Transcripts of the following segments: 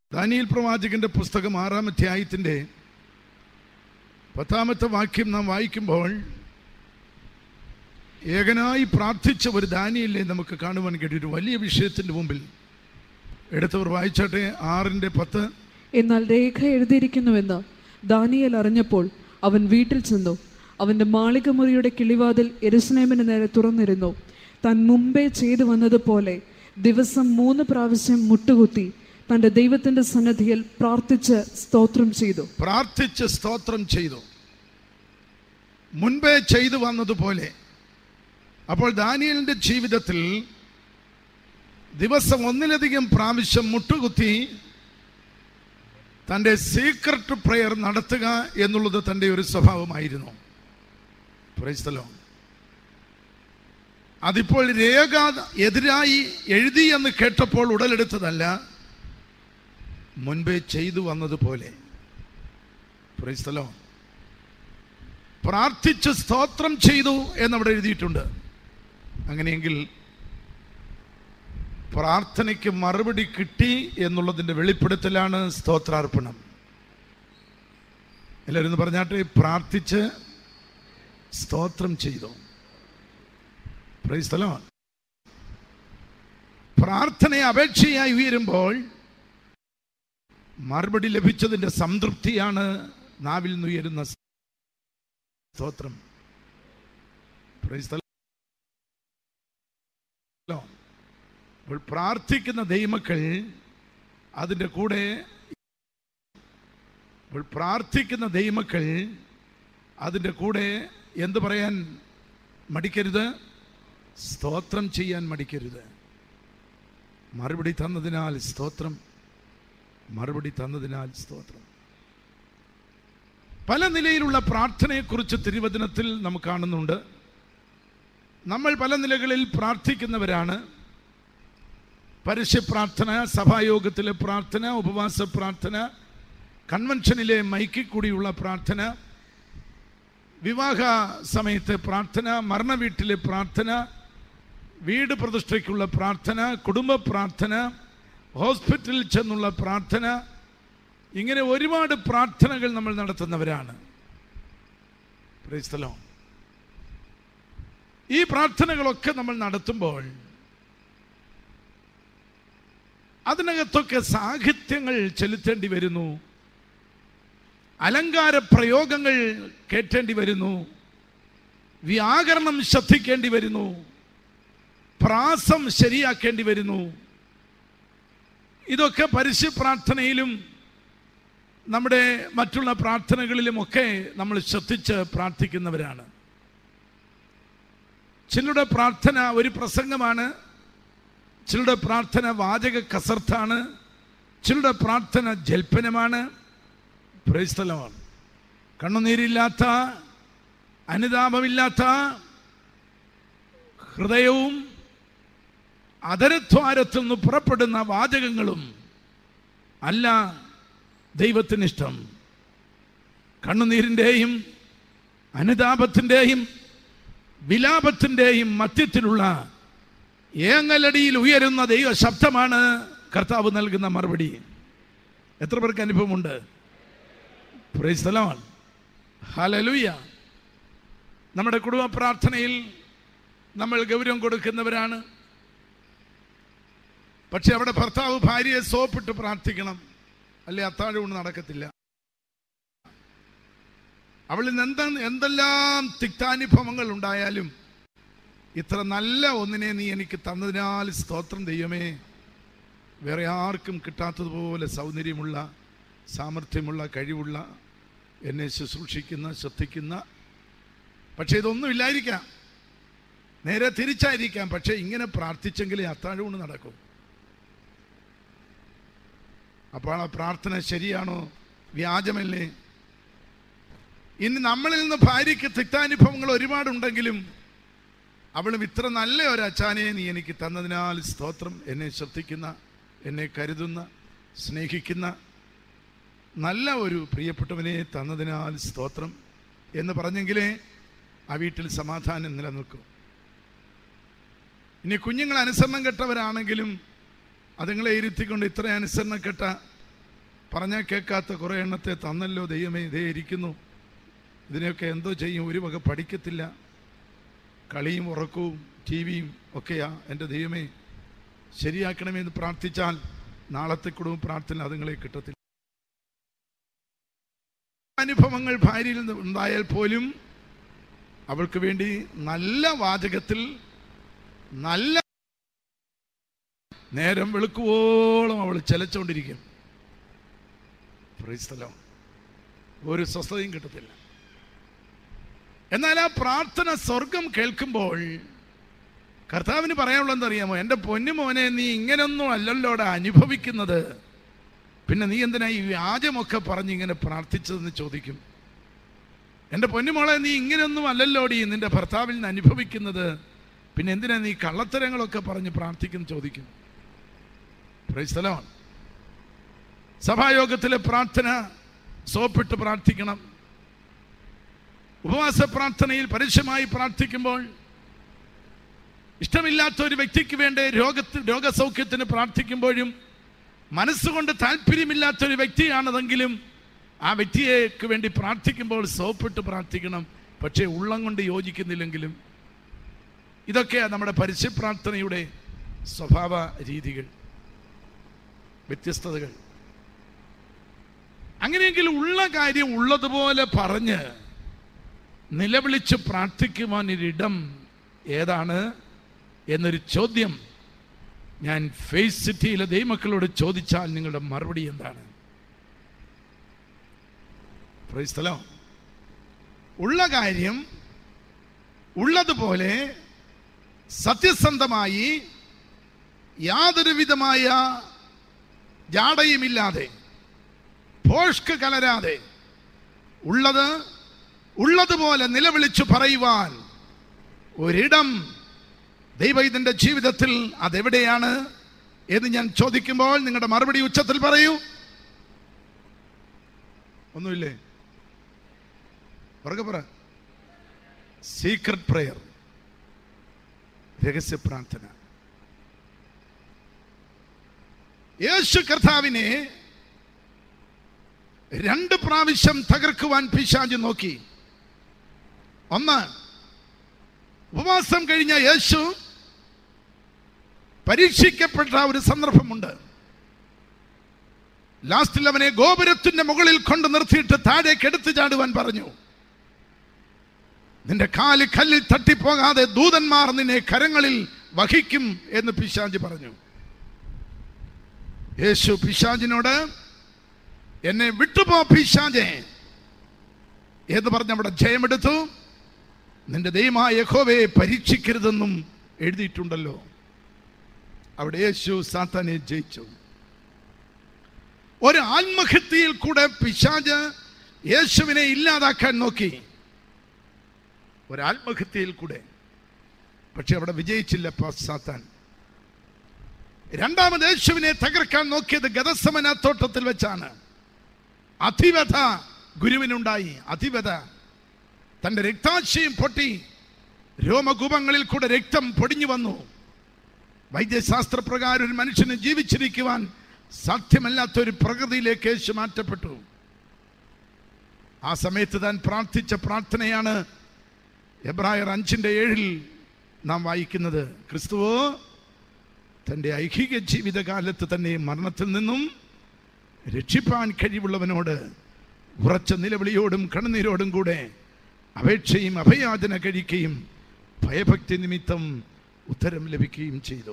Daniel പ്രവാചകന്റെ പുസ്തകം ആറാം അധ്യായത്തിന്റെ പത്താമത്തെ വാക്യം നാം വായിക്കുമ്പോൾ ഏകനായി പ്രാർത്ഥിച്ച ഒരു ദാനിയല്ലേ നമുക്ക് കാണുവാൻ കഴിയും ഒരു വലിയ വിഷയത്തിന്റെ മുമ്പിൽ എടുത്തവർ വായിച്ചാട്ടെ ആറിന്റെ പത്ത് എന്നാൽ രേഖ എഴുതിയിരിക്കുന്നുവെന്ന് ദാനിയേൽ അറിഞ്ഞപ്പോൾ അവൻ വീട്ടിൽ ചെന്നു അവന്റെ മാളികമുറിയുടെ കിളിവാതിൽ എരുസലേമിന് നേരെ തുറന്നിരുന്നു താൻ മുമ്പേ ചെയ്തു വന്നതുപോലെ ദിവസം മൂന്ന് പ്രാവശ്യം മുട്ടുകുത്തി തന്റെ ദൈവത്തിന്റെ സന്നദ്ധിയിൽ പ്രാർത്ഥിച്ച് സ്തോത്രം ചെയ്തു പ്രാർത്ഥിച്ച് സ്തോത്രം ചെയ്തു മുൻപേ ചെയ്തു വന്നതുപോലെ അപ്പോൾ ദാനിയലിന്റെ ജീവിതത്തിൽ ദിവസം ഒന്നിലധികം പ്രാവശ്യം മുട്ടുകുത്തി തൻ്റെ സീക്രട്ട് പ്രെയർ നടത്തുക എന്നുള്ളത് തൻ്റെ ഒരു സ്വഭാവമായിരുന്നു Praise the Lord. അതിപ്പോൾ രേഖ എതിരായി എഴുതി എന്ന് കേട്ടപ്പോൾ ഉടലെടുത്തതല്ല മുൻപേ ചെയ്തു വന്നതുപോലെ Praise the Lord. പ്രാർത്ഥിച്ച് സ്തോത്രം ചെയ്തു എന്നവിടെ എഴുതിയിട്ടുണ്ട് അങ്ങനെയെങ്കിൽ പ്രാർത്ഥനയ്ക്ക് മറുപടി കിട്ടി എന്നുള്ളതിന്റെ വെളിപ്പെടുത്തലാണ് സ്തോത്രാർപ്പണം എല്ലാവരും ഒന്ന് പറഞ്ഞാട്ടെ പ്രാർത്ഥിച്ച് സ്തോത്രം ചെയ്തു Praise the Lord. പ്രാർത്ഥനയെ അപേക്ഷയായി ഉയരുമ്പോൾ മറുപടി ലഭിച്ചതിന്റെ സംതൃപ്തിയാണ് നാവിൽ നിന്നുയരുന്ന സ്തോത്രം Praise the Lord. അപ്പോൾ പ്രാർത്ഥിക്കുന്ന ദൈവമക്കൾ അതിൻ്റെ കൂടെ അപ്പോൾ പ്രാർത്ഥിക്കുന്ന ദൈവമക്കൾ അതിൻ്റെ കൂടെ എന്ത് പറയാൻ മടിക്കരുത് സ്തോത്രം ചെയ്യാൻ മടിക്കരുത് മറുപടി തന്നതിനാൽ സ്തോത്രം മറുപടി തന്നതിനാൽ സ്തോത്രം പല നിലയിലുള്ള പ്രാർത്ഥനയെക്കുറിച്ച് തിരുവചനത്തിൽ നമുക്ക് കാണുന്നുണ്ട് നമ്മൾ പല നിലകളിൽ പ്രാർത്ഥിക്കുന്നവരാണ് പരസ്യ പ്രാർത്ഥന സഭായോഗത്തിലെ പ്രാർത്ഥന ഉപവാസ പ്രാർത്ഥന കൺവെൻഷനിലെ മൈക്കിൽ കൂടിയുള്ള പ്രാർത്ഥന വിവാഹ സമയത്തെ പ്രാർത്ഥന മരണ വീട്ടിലെ പ്രാർത്ഥന വീട് പ്രതിഷ്ഠയ്ക്കുള്ള പ്രാർത്ഥന കുടുംബ പ്രാർത്ഥന ഹോസ്പിറ്റലിൽ ചെന്നുള്ള പ്രാർത്ഥന ഇങ്ങനെ ഒരുപാട് പ്രാർത്ഥനകൾ നമ്മൾ നടത്തുന്നവരാണ് Praise the Lord. ഈ പ്രാർത്ഥനകളൊക്കെ നമ്മൾ നടത്തുമ്പോൾ അതിനകത്തൊക്കെ സാഹിത്യങ്ങൾ ചെലുത്തേണ്ടി വരുന്നു അലങ്കാര പ്രയോഗങ്ങൾ കേട്ടേണ്ടി വരുന്നു വ്യാകരണം ശ്രദ്ധിക്കേണ്ടി വരുന്നു പ്രാസം ശരിയാക്കേണ്ടി വരുന്നു ഇതൊക്കെ പരസ്യ പ്രാർത്ഥനയിലും നമ്മുടെ മറ്റുള്ള പ്രാർത്ഥനകളിലുമൊക്കെ നമ്മൾ ശ്രദ്ധിച്ച് പ്രാർത്ഥിക്കുന്നവരാണ് ചിലരുടെ പ്രാർത്ഥന ഒരു പ്രസംഗമാണ് ചിലരുടെ പ്രാർത്ഥന വാചക കസർത്താണ് ചിലരുടെ പ്രാർത്ഥന ജൽപ്പനമാണ് പ്രൈസ്തലമാണ് കണ്ണുനീരില്ലാത്ത അനുതാപമില്ലാത്ത ഹൃദയവും അതരദ്വാരത്തിൽ നിന്ന് പുറപ്പെടുന്ന വാചകങ്ങളും അല്ല ദൈവത്തിനിഷ്ടം കണ്ണുനീരിൻ്റെയും അനുതാപത്തിൻ്റെയും വിലാപത്തിൻ്റെയും മധ്യത്തിലുള്ള ഏങ്ങലടിയിൽ ഉയരുന്ന ദൈവ ശബ്ദമാണ് കർത്താവ് നൽകുന്ന മറുപടി എത്ര പേർക്ക് അനുഭവമുണ്ട് Praise the Lord. Hallelujah. നമ്മുടെ കുടുംബ പ്രാർത്ഥനയിൽ നമ്മൾ ഗൗരവം കൊടുക്കുന്നവരാണ് പക്ഷെ അവിടെ ഭർത്താവ് ഭാര്യയെ സോപ്പിട്ട് പ്രാർത്ഥിക്കണം അല്ലെ അത്താഴം നടക്കത്തില്ല അവളിൽ നിന്ന് എന്താ എന്തെല്ലാം തിക്താനുഭവങ്ങൾ ഉണ്ടായാലും ഇത്ര നല്ല ഒന്നിനെ നീ എനിക്ക് തന്നതിനാൽ സ്തോത്രം ദൈവമേ വേറെ ആർക്കും കിട്ടാത്തതുപോലെ സൗന്ദര്യമുള്ള സാമർഥ്യമുള്ള കഴിവുള്ള എന്നെ ശുശ്രൂഷിക്കുന്ന ശ്രദ്ധിക്കുന്ന പക്ഷെ ഇതൊന്നും ഇല്ലായിരിക്കാം നേരെ തിരിച്ചായിരിക്കാം പക്ഷെ ഇങ്ങനെ പ്രാർത്ഥിച്ചെങ്കിലേ അത്താഴൂണ് നടക്കും അപ്പോൾ ആ പ്രാർത്ഥന ശരിയാണോ വ്യാജമല്ലേ ഇനി നമ്മളിൽ നിന്ന് ഭാര്യയ്ക്ക് തിക്താനുഭവങ്ങൾ ഒരുപാടുണ്ടെങ്കിലും അവളും ഇത്ര നല്ല ഒരു അച്ചാനെ നീ എനിക്ക് തന്നതിനാൽ സ്തോത്രം എന്നെ ശ്രദ്ധിക്കുന്ന എന്നെ കരുതുന്ന സ്നേഹിക്കുന്ന നല്ല ഒരു പ്രിയപ്പെട്ടവനെ തന്നതിനാൽ സ്തോത്രം എന്ന് പറഞ്ഞെങ്കിലേ ആ വീട്ടിൽ സമാധാനം നിലനിൽക്കും ഇനി കുഞ്ഞുങ്ങൾ അനുസരണം കെട്ടവരാണെങ്കിലും അതുങ്ങളെ ഇരുത്തിക്കൊണ്ട് ഇത്ര അനുസരണം കെട്ട പറഞ്ഞാൽ കേൾക്കാത്ത കുറേ എണ്ണത്തെ തന്നല്ലോ ദൈവമേ ഇതേ ഇരിക്കുന്നു ഇതിനെയൊക്കെ എന്തോ ചെയ്യും ഒരു വക പഠിക്കത്തില്ല കളിയും ഉറക്കവും ടി വിയും ഒക്കെയാ എൻ്റെ ദൈവമേ ശരിയാക്കണമെന്ന് പ്രാർത്ഥിച്ചാൽ നാളത്തെ കുടുംബ പ്രാർത്ഥന അതുങ്ങളെ കിട്ടത്തില്ല അനുഭവങ്ങൾ ഭാര്യയിൽ നിന്ന് ഉണ്ടായാൽ പോലും അവൾക്ക് വേണ്ടി നല്ല വാചകത്തിൽ നല്ല നേരം വെളുക്കുവോളം അവൾ ചെലച്ചുകൊണ്ടിരിക്കും Praise the Lord. ഒരു സ്വസ്ഥതയും കിട്ടത്തില്ല എന്നാൽ ആ പ്രാർത്ഥന സ്വർഗം കേൾക്കുമ്പോൾ കർത്താവിന് പറയാനുള്ളത് എന്തറിയാമോ എൻ്റെ പൊന്നുമോനെ നീ ഇങ്ങനൊന്നും അല്ലല്ലോടെ അനുഭവിക്കുന്നത് പിന്നെ നീ എന്തിനാ ഈ വ്യാജമൊക്കെ പറഞ്ഞ് ഇങ്ങനെ പ്രാർത്ഥിച്ചതെന്ന് ചോദിക്കും എൻ്റെ പൊന്നുമോളെ നീ ഇങ്ങനെയൊന്നും അല്ലല്ലോടി നിന്റെ ഭർത്താവിൽ നിന്ന് അനുഭവിക്കുന്നത് പിന്നെ എന്തിനാ നീ കള്ളത്തരങ്ങളൊക്കെ പറഞ്ഞ് പ്രാർത്ഥിക്കുന്നു ചോദിക്കും പ്രൈസ്തലോൺ സഭായോഗത്തിലെ പ്രാർത്ഥന സോപ്പിട്ട് പ്രാർത്ഥിക്കണം ഉപവാസ പ്രാർത്ഥനയിൽ പരസ്യമായി പ്രാർത്ഥിക്കുമ്പോൾ ഇഷ്ടമില്ലാത്ത ഒരു വ്യക്തിക്ക് വേണ്ടി രോഗത്തിന് രോഗസൗഖ്യത്തിന് പ്രാർത്ഥിക്കുമ്പോഴും മനസ്സുകൊണ്ട് താല്പര്യമില്ലാത്ത ഒരു വ്യക്തിയാണതെങ്കിലും ആ വ്യക്തിയേക്ക് വേണ്ടി പ്രാർത്ഥിക്കുമ്പോൾ സോപ്പിട്ട് പ്രാർത്ഥിക്കണം പക്ഷേ ഉള്ളം കൊണ്ട് യോജിക്കുന്നില്ലെങ്കിലും ഇതൊക്കെയാണ് നമ്മുടെ പരസ്യ പ്രാർത്ഥനയുടെ സ്വഭാവ രീതികൾ വ്യത്യസ്തതകൾ അങ്ങനെയെങ്കിൽ ഉള്ള കാര്യം ഉള്ളതുപോലെ പറഞ്ഞ് നിലവിളിച്ച് പ്രാർത്ഥിക്കുവാൻ ഒരിടം ഏതാണ് എന്നൊരു ചോദ്യം ഞാൻ ഫേസ് സിറ്റിയിലെ ദൈവമക്കളോട് ചോദിച്ചാൽ നിങ്ങളുടെ മറുപടി എന്താണ് Praise the Lord. ഉള്ള കാര്യം ഉള്ളതുപോലെ സത്യസന്ധമായി യാതൊരു വിധമായ ജാടയുമില്ലാതെ ഭോഷ്ക്ക് കലരാതെ ഉള്ളത് ഉള്ളതുപോലെ നിലവിളിച്ചു പറയുവാൻ ഒരിടം ദൈവ ഇതിന്റെ ജീവിതത്തിൽ അതെവിടെയാണ് എന്ന് ഞാൻ ചോദിക്കുമ്പോൾ നിങ്ങളുടെ മറുപടി ഉച്ചത്തിൽ പറയൂ ഒന്നുമില്ലേ പുറകെ പറ സീക്രട്ട് പ്രയർ രഹസ്യ പ്രാർത്ഥന യേശു കർത്താവിനെ രണ്ട് പ്രാവശ്യം തകർക്കുവാൻ പിശാജ് നോക്കി ഒന്ന് ഉപവാസം കഴിഞ്ഞ യേശു പരീക്ഷിക്കപ്പെട്ട ഒരു സന്ദർഭമുണ്ട് ലാസ്റ്റിൽ അവനെ ഗോപുരത്തിന്റെ മുകളിൽ കൊണ്ട് നിർത്തിയിട്ട് താഴേക്ക് എടുത്തു ചാടുവാൻ പറഞ്ഞു നിന്റെ കാല് കല്ലിൽ തട്ടിപ്പോകാതെ ദൂതന്മാർ നിന്നെ കരങ്ങളിൽ വഹിക്കും എന്ന് പിശാജ് പറഞ്ഞു യേശു പിശാജിനോട് എന്നെ വിട്ടുപോ പിശാജെ എന്ന് പറഞ്ഞ് അവിടെ ജയമെടുത്തു നിന്റെ ദൈവമായ യഹോവയെ പരീക്ഷിക്കരുതെന്നും എഴുതിയിട്ടുണ്ടല്ലോ അവിടെ യേശു സാത്താനെ ജയിച്ചു ഒരു ആത്മഹത്യയിൽ കൂടെ പിശാജ് യേശുവിനെ ഇല്ലാതാക്കാൻ നോക്കി ഒരു ആത്മഹത്യയിൽ കൂടെ പക്ഷെ അവിടെ വിജയിച്ചില്ല പ- സാത്താൻ രണ്ടാമത് യേശുവിനെ തകർക്കാൻ നോക്കിയത് ഗതസമന തോട്ടത്തിൽ വെച്ചാണ് അതിവധ ഗുരുവിനുണ്ടായി അതിവധ തന്റെ രക്താശയം പൊട്ടി രോമകൂപങ്ങളിൽ കൂടെ രക്തം പൊടിഞ്ഞു വന്നു വൈദ്യശാസ്ത്രപ്രകാരം ഒരു മനുഷ്യന് ജീവിച്ചിരിക്കുവാൻ സാധ്യമല്ലാത്ത ഒരു പ്രകൃതിയിലേക്ക് യേശു മാറ്റപ്പെട്ടു ആ സമയത്ത് താൻ പ്രാർത്ഥിച്ച പ്രാർത്ഥനയാണ് എബ്രായർ അഞ്ചിന്റെ ഏഴിൽ നാം വായിക്കുന്നത് ക്രിസ്തുവോ തൻ്റെ ഐഹിക ജീവിതകാലത്ത് തന്നെ മരണത്തിൽ നിന്നും രക്ഷിപ്പാൻ കഴിവുള്ളവനോട് ഉറച്ച നിലവിളിയോടും കണ്ണുനീരോടും കൂടെ അപേക്ഷയും അഭയാചന കഴിക്കുകയും ഭയഭക്തി നിമിത്തം ഉത്തരം ലഭിക്കുകയും ചെയ്തു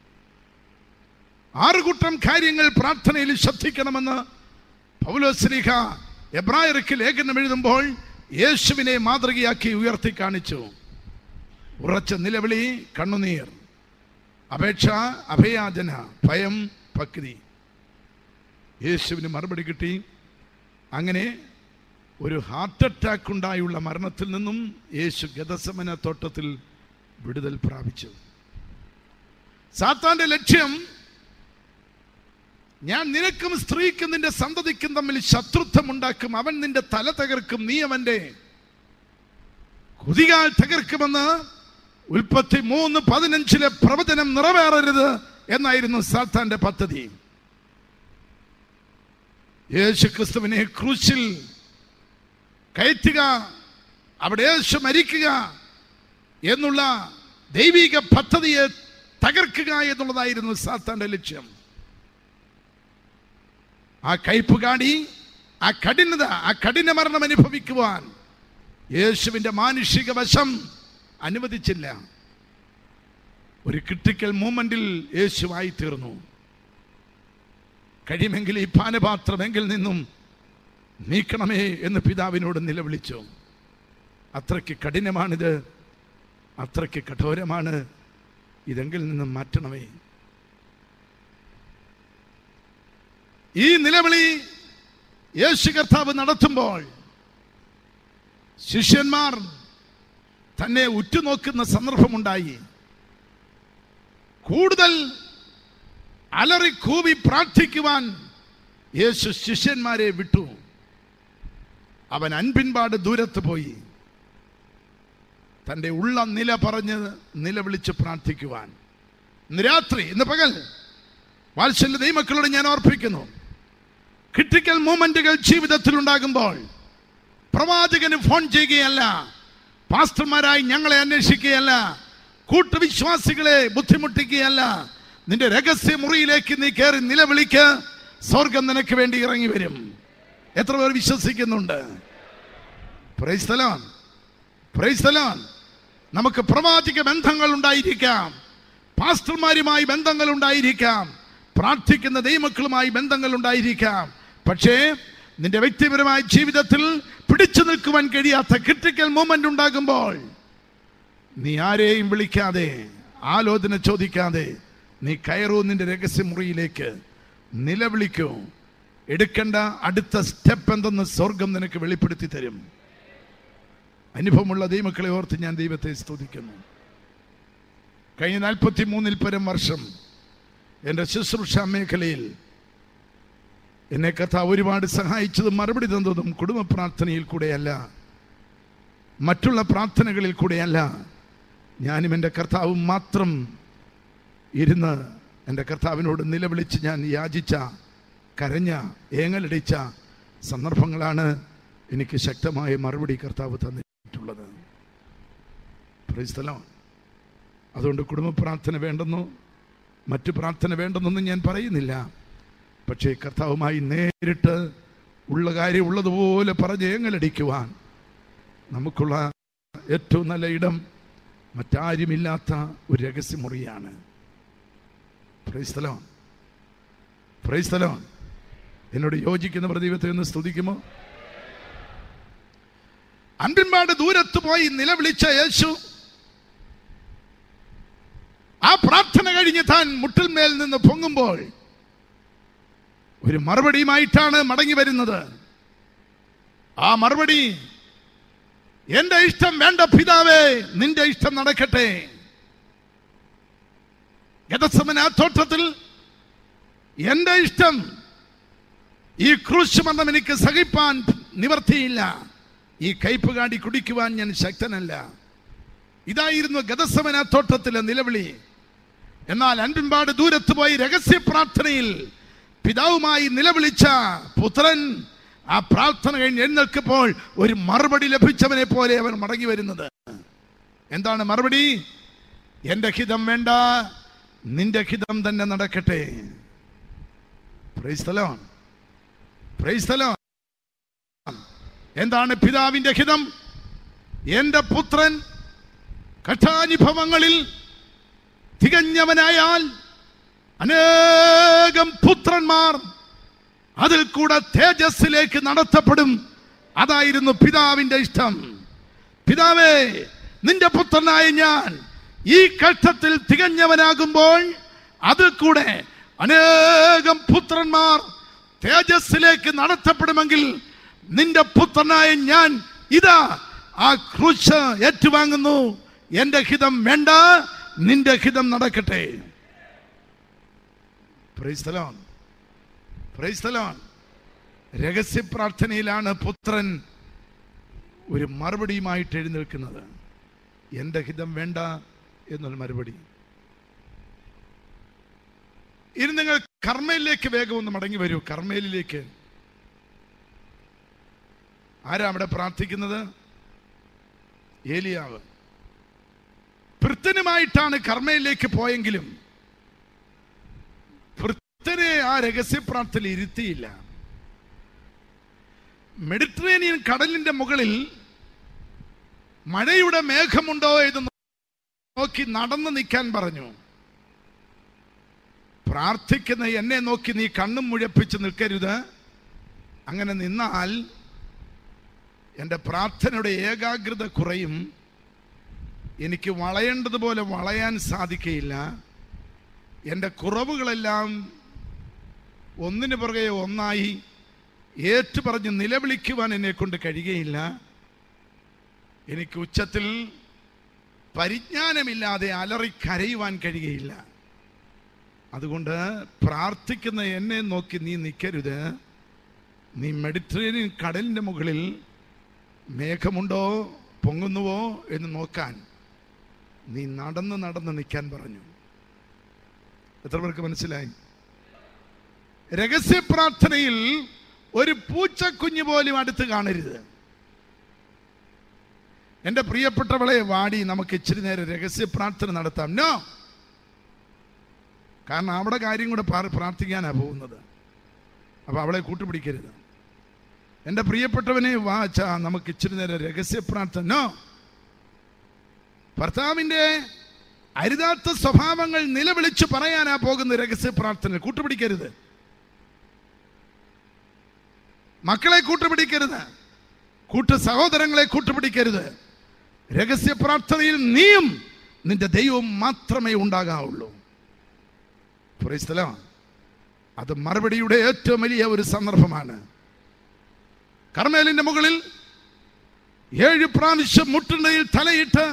ആറ് കൂട്ടം കാര്യങ്ങൾ പ്രാർത്ഥനയിൽ ശ്രദ്ധിക്കണമെന്ന് പൗലോശ്രീഹ എബ്രായർക്ക് ലേഖനം എഴുതുമ്പോൾ യേശുവിനെ മാതൃകയാക്കി ഉയർത്തി കാണിച്ചു ഉറച്ച നിലവിളി കണ്ണുനീർ അപേക്ഷ അഭയാചന ഭയം ഭക്തി യേശുവിന് മറുപടി കിട്ടി അങ്ങനെ ഒരു ഹാർട്ട് അറ്റാക്ക് ഉണ്ടായുള്ള മരണത്തിൽ നിന്നും യേശു ഗതസമന തോട്ടത്തിൽ വിടുതൽ പ്രാപിച്ചു സാത്താന്റെ ലക്ഷ്യം ഞാൻ നിനക്കും സ്ത്രീക്കും നിന്റെ സന്തതിക്കും തമ്മിൽ ശത്രുത്വം ഉണ്ടാക്കും അവൻ നിന്റെ തല തകർക്കും നീ അവന്റെ കുതികാൽ തകർക്കുമെന്ന് ഉൽപ്പത്തി മൂന്ന് പതിനഞ്ചിലെ പ്രവചനം നിറവേറരുത് എന്നായിരുന്നു സാത്താന്റെ പദ്ധതി യേശു ക്രിസ്തുവിനെ ക്രൂശിൽ കയറ്റുക അവിടെ യേശു മരിക്കുക എന്നുള്ള ദൈവിക പദ്ധതിയെ തകർക്കുക എന്നുള്ളതായിരുന്നു സാത്താന്റെ ലക്ഷ്യം ആ കയ്പ് കാടി ആ കഠിനത ആ കഠിന മരണം അനുഭവിക്കുവാൻ യേശുവിന്റെ മാനുഷിക വശം അനുവദിച്ചില്ല ഒരു ക്രിട്ടിക്കൽ മൂമെന്റിൽ യേശുവായി തീർന്നു കഴിയുമെങ്കിൽ ഈ പാനപാത്രമെങ്കിൽ നിന്നും നീക്കണമേ എന്ന് പിതാവിനോട് നിലവിളിച്ചു അത്രയ്ക്ക് കഠിനമാണിത് അത്രയ്ക്ക് കഠോരമാണ് ഇതെങ്കിൽ നിന്നും മാറ്റണമേ ഈ നിലവിളി യേശു കർത്താവ് നടത്തുമ്പോൾ ശിഷ്യന്മാർ തന്നെ ഉറ്റുനോക്കുന്ന സന്ദർഭമുണ്ടായി കൂടുതൽ അലറി കൂവി പ്രാർത്ഥിക്കുവാൻ യേശു ശിഷ്യന്മാരെ വിട്ടു അവൻ അൻപിൻപാട് ദൂരത്ത് പോയി തൻ്റെ ഉള്ള നില പറഞ്ഞ് നിലവിളിച്ച് പ്രാർത്ഥിക്കുവാൻ ഇന്ന് രാത്രി ഇന്ന് പകൽ വാത്സല്യ ദൈവമക്കളോട് ഞാൻ ഓർപ്പിക്കുന്നു ക്രിട്ടിക്കൽ മൂമെന്റുകൾ ജീവിതത്തിൽ ഉണ്ടാകുമ്പോൾ പ്രവാചകന് ഫോൺ ചെയ്യുകയല്ല പാസ്റ്റർമാരായി ഞങ്ങളെ അന്വേഷിക്കുകയല്ല കൂട്ടുവിശ്വാസികളെ ബുദ്ധിമുട്ടിക്കുകയല്ല നിന്റെ രഹസ്യ മുറിയിലേക്ക് നീ കയറി നിലവിളിക്ക് സ്വർഗം നിനക്ക് വേണ്ടി ഇറങ്ങി വരും എത്ര പേർ വിശ്വസിക്കുന്നുണ്ട് praise the Lord. Praise the Lord. നമുക്ക് പ്രവാചക ബന്ധങ്ങൾ ഉണ്ടായിരിക്കാം പാസ്റ്റർമാരുമായി ബന്ധങ്ങൾ ഉണ്ടായിരിക്കാം പ്രാർത്ഥിക്കുന്ന ദൈവമക്കളുമായി ബന്ധങ്ങൾ ഉണ്ടായിരിക്കാം പക്ഷേ നിന്റെ വ്യക്തിപരമായ ജീവിതത്തിൽ പിടിച്ചു നിൽക്കുവാൻ കഴിയാത്ത ക്രിട്ടിക്കൽ മൂമെന്റ് ഉണ്ടാകുമ്പോൾ നീ ആരെയും വിളിക്കാതെ ആലോചന ചോദിക്കാതെ നീ കയറൂ നിന്റെ രഹസ്യമുറിയിലേക്ക് നിലവിളിക്കൂ എടുക്കേണ്ട അടുത്ത സ്റ്റെപ്പ് എന്തെന്ന് സ്വർഗം നിനക്ക് വെളിപ്പെടുത്തി തരും അനുഭവമുള്ള ദൈവമക്കളെ ഓർത്ത് ഞാൻ ദൈവത്തെ സ്തുതിക്കുന്നു കഴിഞ്ഞ നാൽപ്പത്തി മൂന്നിൽ പരം വർഷം എൻ്റെ ശുശ്രൂഷ മേഖലയിൽ എന്നെ കഥ ഒരുപാട് സഹായിച്ചതും മറുപടി തന്നതും കുടുംബ പ്രാർത്ഥനയിൽ കൂടെയല്ല മറ്റുള്ള പ്രാർത്ഥനകളിൽ കൂടെയല്ല ഞാനും എൻ്റെ കർത്താവും മാത്രം ഇരുന്ന് എൻ്റെ കർത്താവിനോട് നിലവിളിച്ച് ഞാൻ യാചിച്ച കരഞ്ഞ ഏങ്ങലടിച്ച സന്ദർഭങ്ങളാണ് എനിക്ക് ശക്തമായ മറുപടി കർത്താവ് തന്നിട്ടുള്ളത് Praise the Lord. അതുകൊണ്ട് കുടുംബ പ്രാർത്ഥന വേണ്ടെന്നോ മറ്റു പ്രാർത്ഥന വേണ്ടെന്നൊന്നും ഞാൻ പറയുന്നില്ല പക്ഷേ കർത്താവുമായി നേരിട്ട് ഉള്ള കാര്യം ഉള്ളതുപോലെ പറഞ്ഞ് ഏങ്ങലടിക്കുവാൻ നമുക്കുള്ള ഏറ്റവും നല്ല ഇടം മറ്റാരുമില്ലാത്ത ഒരു രഹസ്യമുറിയാണ് പ്രൈസ്തലോ പ്രൈസ്തലോ എന്നോട് യോജിക്കുന്ന പ്രദീപത്തെ ഒന്ന് സ്തുതിക്കുമോ അൻപിൻപാട് ദൂരത്ത് പോയി നിലവിളിച്ച യേശു ആ പ്രാർത്ഥന കഴിഞ്ഞ് താൻ മുട്ടിൽമേൽ നിന്ന് പൊങ്ങുമ്പോൾ ഒരു മറുപടിയുമായിട്ടാണ് മടങ്ങി വരുന്നത് ആ മറുപടി എന്റെ ഇഷ്ടം വേണ്ട പിതാവേ നിന്റെ ഇഷ്ടം നടക്കട്ടെ ഗതസമന ആ തോട്ടത്തിൽ എന്റെ ഇഷ്ടം ഈ ക്രൂശ് മരണം എനിക്ക് സഹിപ്പാൻ നിവർത്തിയില്ല ഈ കയ്പ് കാടി കുടിക്കുവാൻ ഞാൻ ശക്തനല്ല ഇതായിരുന്നു ഗതസമന തോട്ടത്തിലെ നിലവിളി എന്നാൽ അൻപിൻപാട് ദൂരത്ത് പോയി രഹസ്യ പ്രാർത്ഥനയിൽ പിതാവുമായി നിലവിളിച്ച പുത്രൻ ആ പ്രാർത്ഥന കഴിഞ്ഞ് എഴുന്നേൽക്കപ്പോൾ ഒരു മറുപടി ലഭിച്ചവനെ പോലെ അവൻ മടങ്ങി വരുന്നത് എന്താണ് മറുപടി എന്റെ ഹിതം വേണ്ട നിന്റെ ഹിതം തന്നെ നടക്കട്ടെ Praise the Lord. Praise the Lord. എന്താണ് പിതാവിന്റെ ഹിതം എന്റെ പുത്രൻ കഠാനുഭവങ്ങളിൽ തികഞ്ഞവനായാൽ അനേകം പുത്രന്മാർ അതിൽ കൂടെ തേജസ്സിലേക്ക് നടത്തപ്പെടും അതായിരുന്നു പിതാവിന്റെ ഇഷ്ടം പിതാവേ നിന്റെ പുത്രനായ ഞാൻ ഈ കഷ്ടത്തിൽ തികഞ്ഞവനാകുമ്പോൾ അതിൽ കൂടെ അനേകം പുത്രന്മാർ തേജസ്സിലേക്ക് നടത്തപ്പെടുമെങ്കിൽ നിന്റെ പുത്രനായ ഞാൻ ഇതാ ആ ക്രൂശ് ഏറ്റുവാങ്ങുന്നു എന്റെ ഹിതം വേണ്ട നിന്റെ ഹിതം നടക്കട്ടെ Praise the Lord. Praise the Lord. രഹസ്യ പ്രാർത്ഥനയിലാണ് പുത്രൻ ഒരു മറുപടിയുമായിട്ട് എഴുന്നേൽക്കുന്നത് എന്റെ ഹിതം വേണ്ട എന്നൊരു മറുപടി ഇനി നിങ്ങൾ കർമ്മയിലേക്ക് വേഗം ഒന്ന് മടങ്ങി വരൂ കർമ്മയിലേക്ക് ആരാ അവിടെ പ്രാർത്ഥിക്കുന്നത് ഏലിയാവ് ഭൃത്തനുമായിട്ടാണ് കർമ്മയിലേക്ക് പോയെങ്കിലും ഭൃത്തനെ ആ രഹസ്യ പ്രാർത്ഥന ഇരുത്തിയില്ല മെഡിറ്ററേനിയൻ കടലിന്റെ മുകളിൽ മഴയുടെ മേഘമുണ്ടോ എന്ന് നോക്കി നടന്നു നിൽക്കാൻ പറഞ്ഞു പ്രാർത്ഥിക്കുന്ന എന്നെ നോക്കി നീ കണ്ണും മുഴപ്പിച്ച് നിൽക്കരുത് അങ്ങനെ നിന്നാൽ എൻ്റെ പ്രാർത്ഥനയുടെ ഏകാഗ്രത കുറയും എനിക്ക് വളയേണ്ടതുപോലെ വളയാൻ സാധിക്കയില്ല എൻ്റെ കുറവുകളെല്ലാം ഒന്നിനു പുറകെ ഒന്നായി ഏറ്റു പറഞ്ഞ് നിലവിളിക്കുവാൻ എന്നെ കൊണ്ട് കഴിയുകയില്ല എനിക്ക് ഉച്ചത്തിൽ പരിജ്ഞാനമില്ലാതെ അലറി കരയുവാൻ കഴിയുകയില്ല അതുകൊണ്ട് പ്രാർത്ഥിക്കുന്ന എന്നെ നോക്കി നീ നിൽക്കരുത് നീ മെഡിറ്ററേനിയൻ കടലിൻ്റെ മുകളിൽ മേഘമുണ്ടോ പൊങ്ങുന്നുവോ എന്ന് നോക്കാൻ നീ നടന്ന് നടന്ന് നിൽക്കാൻ പറഞ്ഞു എത്ര പേർക്ക് മനസ്സിലായി രഹസ്യ പ്രാർത്ഥനയിൽ ഒരു പൂച്ചക്കുഞ്ഞ് പോലും അടുത്ത് കാണരുത് എൻ്റെ പ്രിയപ്പെട്ടവളെ വാടി നമുക്ക് ഇച്ചിരി നേരം രഹസ്യ പ്രാർത്ഥന നടത്താം നോ കാരണം അവിടെ കാര്യം കൂടെ പാ- പ്രാർത്ഥിക്കാനാ പോകുന്നത് അപ്പൊ അവളെ കൂട്ടുപിടിക്കരുത് എൻ്റെ പ്രിയപ്പെട്ടവനെ വാച്ച നമുക്ക് ഇച്ചിരി നേരം രഹസ്യ പ്രാർത്ഥന നോ ഭർത്താവിൻ്റെ അരുതാത്ത സ്വഭാവങ്ങൾ നിലവിളിച്ച് പറയാനാ പോകുന്ന രഹസ്യ പ്രാർത്ഥന കൂട്ടുപിടിക്കരുത് മക്കളെ കൂട്ടുപിടിക്കരുത് കൂട്ടു സഹോദരങ്ങളെ കൂട്ടുപിടിക്കരുത് രഹസ്യ പ്രാർത്ഥനയിൽ നീയും നിന്റെ ദൈവവും മാത്രമേ ഉണ്ടാകാവുള്ളൂ Praise the Lord. അത് മറുപടിയുടെ ഏറ്റവും വലിയ ഒരു സന്ദർഭമാണ് കർമ്മേലിന്റെ മുകളിൽ ഏഴ് പ്രാവശ്യം മുട്ടുണ്ടയിൽ തലയിട്ട്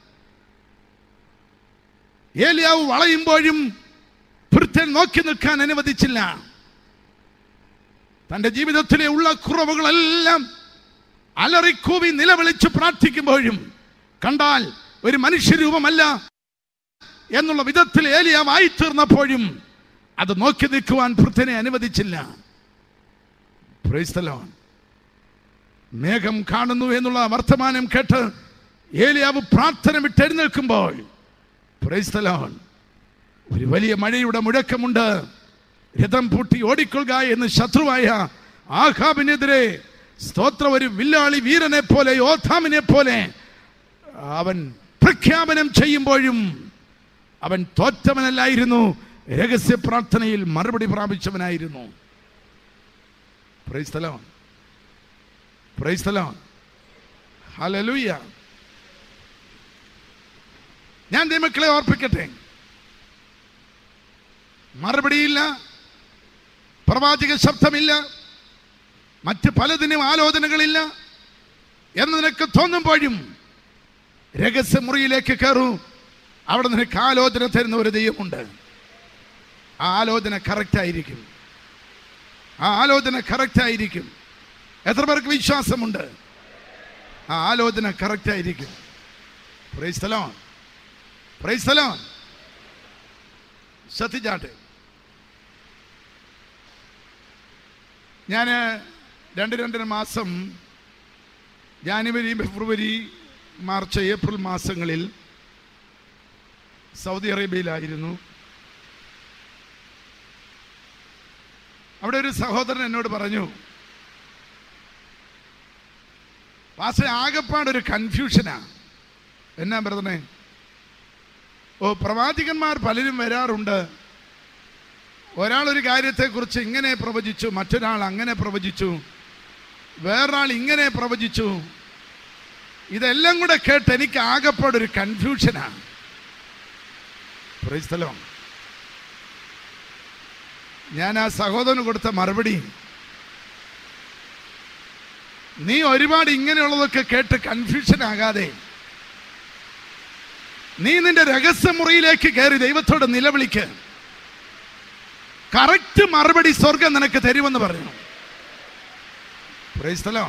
ഏലിയാവ് വളയുമ്പോഴും ഭൃത്യൻ നോക്കി നിൽക്കാൻ അനുവദിച്ചില്ല തന്റെ ജീവിതത്തിലെ ഉള്ള കുറവുകളെല്ലാം അലറിക്കൂവി നിലവിളിച്ച് പ്രാർത്ഥിക്കുമ്പോഴും കണ്ടാൽ ഒരു മനുഷ്യരൂപമല്ല എന്നുള്ള വിധത്തിൽ ഏലിയാവായി തീർന്നപ്പോഴും അത് നോക്കി നിൽക്കുവാൻ ഭൃത്യനെ അനുവദിച്ചില്ല Praise the Lord. മേഘം കാണുന്നു എന്നുള്ള വർത്തമാനം കേട്ട് ഏലിയാവ് പ്രാർത്ഥന വിട്ട് എഴുന്നേൽക്കുമ്പോൾ Praise the Lord. ഒരു വലിയ മഴയുടെ മുഴക്കമുണ്ട് രഥം പൂട്ടി ഓടിക്കൊള്ളുക എന്ന് ശത്രുവായ ആഹാബിനെതിരെ സ്തോത്ര ഒരു വില്ലാളി വീരനെ പോലെ യോദ്ധാമിനെ പോലെ അവൻ പ്രഖ്യാപനം ചെയ്യുമ്പോഴും അവൻ തോറ്റവനല്ലായിരുന്നു രഹസ്യ പ്രാർത്ഥനയിൽ മറുപടി പ്രാപിച്ചവനായിരുന്നു Praise the Lord. Praise the Lord. Hallelujah. ഞാൻ ദൈവമക്കളെ ഓർപ്പിക്കട്ടെ മറുപടിയില്ല പ്രവാചക ശബ്ദമില്ല മറ്റ് പലതിനും ആലോചനകളില്ല എന്ന് നിനക്ക് തോന്നുമ്പോഴും രഹസ്യമുറിയിലേക്ക് കയറൂ അവിടെ നിനക്ക് ആലോചന തരുന്ന ഒരു ദൈവമുണ്ട് ആ ആലോചന കറക്റ്റ് ആയിരിക്കും ആ ആലോചന കറക്റ്റ് ആയിരിക്കും എത്ര പേർക്ക് വിശ്വാസമുണ്ട് ആ ആലോചന കറക്റ്റ് ആയിരിക്കും പ്രൈസ് തലോൺ പ്രൈസ് തലോൺ ശ്രദ്ധിച്ചാട്ടെ ഞാൻ രണ്ട് രണ്ടര മാസം ജാനുവരി ഫെബ്രുവരി മാർച്ച് ഏപ്രിൽ മാസങ്ങളിൽ സൗദി അറേബ്യയിലായിരുന്നു അവിടെ ഒരു സഹോദരൻ എന്നോട് പറഞ്ഞു വാസ ആകപ്പാടൊരു കൺഫ്യൂഷനാ എന്നാ പറഞ്ഞേ ഓ പ്രവാചകന്മാർ പലരും വരാറുണ്ട് ഒരാൾ ഒരു കാര്യത്തെക്കുറിച്ച് ഇങ്ങനെ പ്രവചിച്ചു മറ്റൊരാൾ അങ്ങനെ പ്രവചിച്ചു വേറൊരാൾ ഇങ്ങനെ പ്രവചിച്ചു ഇതെല്ലാം കൂടെ കേട്ട് എനിക്ക് ആകപ്പാടൊരു കൺഫ്യൂഷനാണ് പ്രൈസ്തലോ ഞാൻ ആ സഹോദരന് കൊടുത്ത മറുപടി നീ ഒരുപാട് ഇങ്ങനെയുള്ളതൊക്കെ കേട്ട് കൺഫ്യൂഷൻ ആകാതെ നീ നിന്റെ രഹസ്യമുറിയിലേക്ക് കയറി ദൈവത്തോട് നിലവിളിക്ക് കറക്റ്റ് മറുപടി സ്വർഗം നിനക്ക് തരുമെന്ന് പറഞ്ഞു Praise the Lord.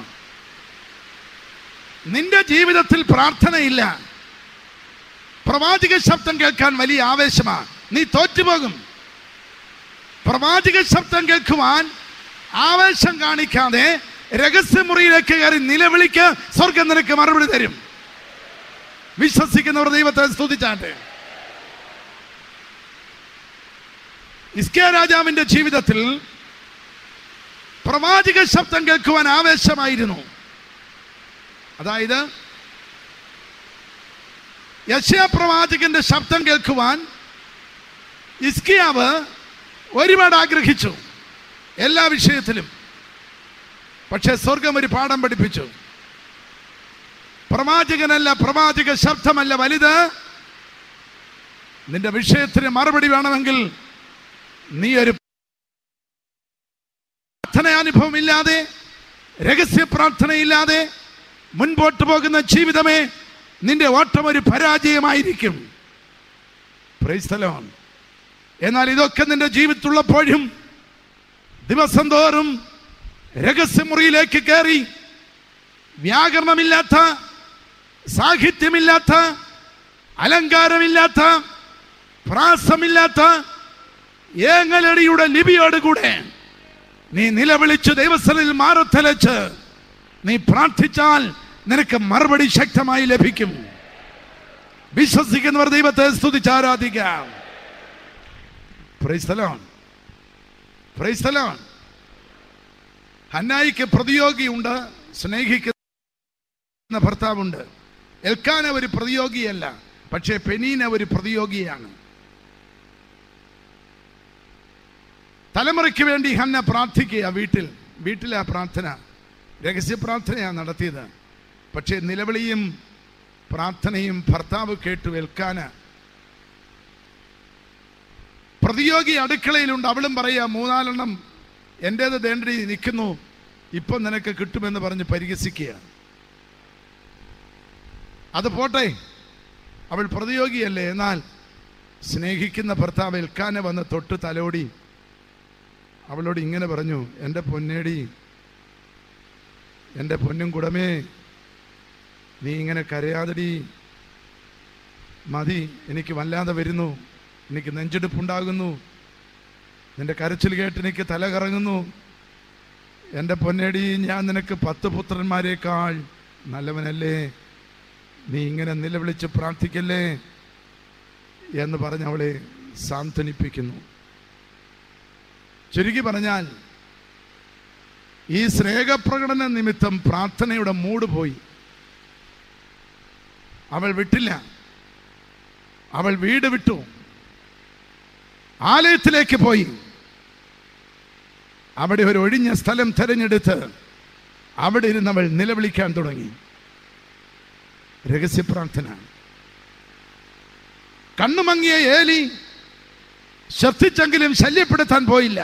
നിന്റെ ജീവിതത്തിൽ പ്രാർത്ഥനയില്ല പ്രവാചക ശബ്ദം കേൾക്കാൻ വലിയ ആവേശമാണ് നീ തോറ്റുപോകും പ്രവാചക ശബ്ദം കേൾക്കുവാൻ ആവേശം കാണിക്കാതെ രഹസ്യമുറിയിലേക്ക് കയറി നിലവിളിക്ക് സ്വർഗം നിനക്ക് മറുപടി തരും വിശ്വസിക്കുന്നവർ ദൈവത്തെ സ്തുതിച്ചാട്ടെ ഇസ്കേ രാജാവിന്റെ ജീവിതത്തിൽ പ്രവാചക ശബ്ദം കേൾക്കുവാൻ ആവേശമായിരുന്നു അതായത് യശയ പ്രവാചകന്റെ ശബ്ദം കേൾക്കുവാൻ ഇസ്കിയാവ് ഒരുപാട് ആഗ്രഹിച്ചു എല്ലാ വിഷയത്തിലും പക്ഷെ സ്വർഗം ഒരു പാഠം പഠിപ്പിച്ചു പ്രവാചകനല്ല പ്രവാചക ശബ്ദമല്ല വലുത് നിന്റെ വിഷയത്തിന് മറുപടി വേണമെങ്കിൽ നീ ഒരു പ്രാർത്ഥനാനുഭവം ഇല്ലാതെ രഹസ്യ പ്രാർത്ഥനയില്ലാതെ മുൻപോട്ട് പോകുന്ന ജീവിതമേ നിന്റെ ഓട്ടം ഒരു പരാജയമായിരിക്കും Praise the Lord. എന്നാൽ ഇതൊക്കെ നിന്റെ ജീവിതത്തിലുള്ളപ്പോഴും ദിവസം തോറും രഹസ്യമുറിയിലേക്ക് കയറി വ്യാകരണമില്ലാത്ത സാഹിത്യമില്ലാത്ത അലങ്കാരമില്ലാത്ത പ്രാസമില്ലാത്ത ഏങ്ങലടിയുടെ ലിപിയോടുകൂടെ നീ നിലവിളിച്ച് ദൈവസ്ഥലിൽ മാറത്തലച്ച് നീ പ്രാർത്ഥിച്ചാൽ നിനക്ക് മറുപടി ശക്തമായി ലഭിക്കും വിശ്വസിക്കുന്നവർ ദൈവത്തെ സ്തുതിച്ച് ആരാധിക്കാം Praise the Lord. Praise the Lord. ഹന്നായിക്ക് പ്രതിയോഗിയുണ്ട് സ്നേഹിക്കുന്ന ഭർത്താവുണ്ട് എൽക്കാന ഒരു പ്രതിയോഗിയല്ല പക്ഷേ പെനീന ഒരു പ്രതിയോഗിയാണ് തലമുറയ്ക്ക് വേണ്ടി ഹന്ന പ്രാർത്ഥിക്കുക വീട്ടിൽ വീട്ടിലാ പ്രാർത്ഥന രഹസ്യ പ്രാർത്ഥനയാണ് നടത്തിയത് പക്ഷേ നിലവിളിയും പ്രാർത്ഥനയും ഭർത്താവ് കേട്ടു ഏൽക്കാന പ്രതിയോഗി അടുക്കളയിലുണ്ട് അവളും പറയാ മൂന്നാലെണ്ണം എൻ്റേത് ദേണ്ടി നിൽക്കുന്നു ഇപ്പം നിനക്ക് കിട്ടുമെന്ന് പറഞ്ഞ് പരിഹസിക്കുക അത് പോട്ടെ അവൾ പ്രതിയോഗിയല്ലേ എന്നാൽ സ്നേഹിക്കുന്ന ഭർത്താവ് എൽക്കാനെ വന്ന് തൊട്ട് തലോടി അവളോട് ഇങ്ങനെ പറഞ്ഞു എൻ്റെ പൊന്നേടി എൻ്റെ പൊന്നും കുടമേ നീ ഇങ്ങനെ കരയാതടി മതി എനിക്ക് വല്ലാതെ വരുന്നു എനിക്ക് നെഞ്ചെടുപ്പുണ്ടാകുന്നു നിന്റെ കരച്ചിൽ കേട്ട് എനിക്ക് തല കറങ്ങുന്നു എൻ്റെ പൊന്നേടി ഞാൻ നിനക്ക് പത്ത് പുത്രന്മാരെക്കാൾ നല്ലവനല്ലേ നീ ഇങ്ങനെ നിലവിളിച്ച് പ്രാർത്ഥിക്കല്ലേ എന്ന് പറഞ്ഞ് അവളെ സാന്ത്വനിപ്പിക്കുന്നു ചുരുക്കി പറഞ്ഞാൽ ഈ സ്നേഹപ്രകടന നിമിത്തം പ്രാർത്ഥനയുടെ മൂട് പോയി അവൾ വിട്ടില്ല അവൾ വീട് വിട്ടു ആലയത്തിലേക്ക് പോയി അവിടെ ഒരു ഒഴിഞ്ഞ സ്ഥലം തെരഞ്ഞെടുത്ത് അവിടെ ഇരുന്ന് അവൾ നിലവിളിക്കാൻ തുടങ്ങി രഹസ്യ പ്രാർത്ഥന കണ്ണുമങ്ങിയ ഏലി ശ്രദ്ധിച്ചെങ്കിലും ശല്യപ്പെടുത്താൻ പോയില്ല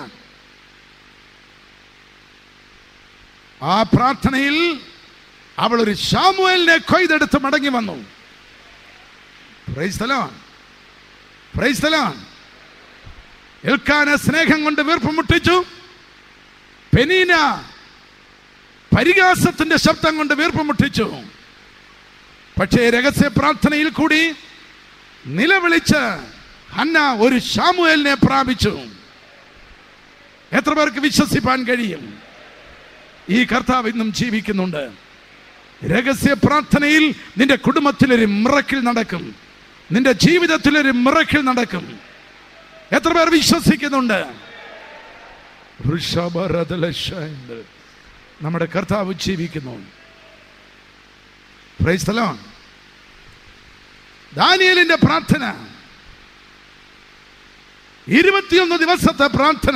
ആ പ്രാർത്ഥനയിൽ അവൾ ഒരു ഷാമുവലിനെ കൊയ്തെടുത്ത് മടങ്ങി വന്നു Praise the Lord. Praise the Lord. Elkanah സ്നേഹം കൊണ്ട് വീർപ്പ് മുട്ടിച്ചു പെനീന പരിഹാസത്തിന്റെ ശബ്ദം കൊണ്ട് വീർപ്പ് മുട്ടിച്ചു പക്ഷേ രഹസ്യ പ്രാർത്ഥനയിൽ കൂടി നിലവിളിച്ച് ഹന്ന ഒരു ഷാമുവേലിനെ പ്രാപിച്ചു എത്ര പേർക്ക് വിശ്വസിപ്പാൻ കഴിയും ഈ കർത്താവ് ഇന്നും ജീവിക്കുന്നുണ്ട് രഹസ്യ പ്രാർത്ഥനയിൽ നിന്റെ കുടുംബത്തിലൊരു മിറക്കിൽ നടക്കും നിന്റെ ജീവിതത്തിലൊരു മിറക്കിൽ നടക്കും എത്ര പേർ വിശ്വസിക്കുന്നുണ്ട് വൃഷഭരഥലശായണ്ട്. നമ്മുടെ കർത്താവ് ജീവിക്കുന്നു Praise the Lord. ദാനിയേലിന്റെ പ്രാർത്ഥന ഇരുപത്തിയൊന്ന് ദിവസത്തെ പ്രാർത്ഥന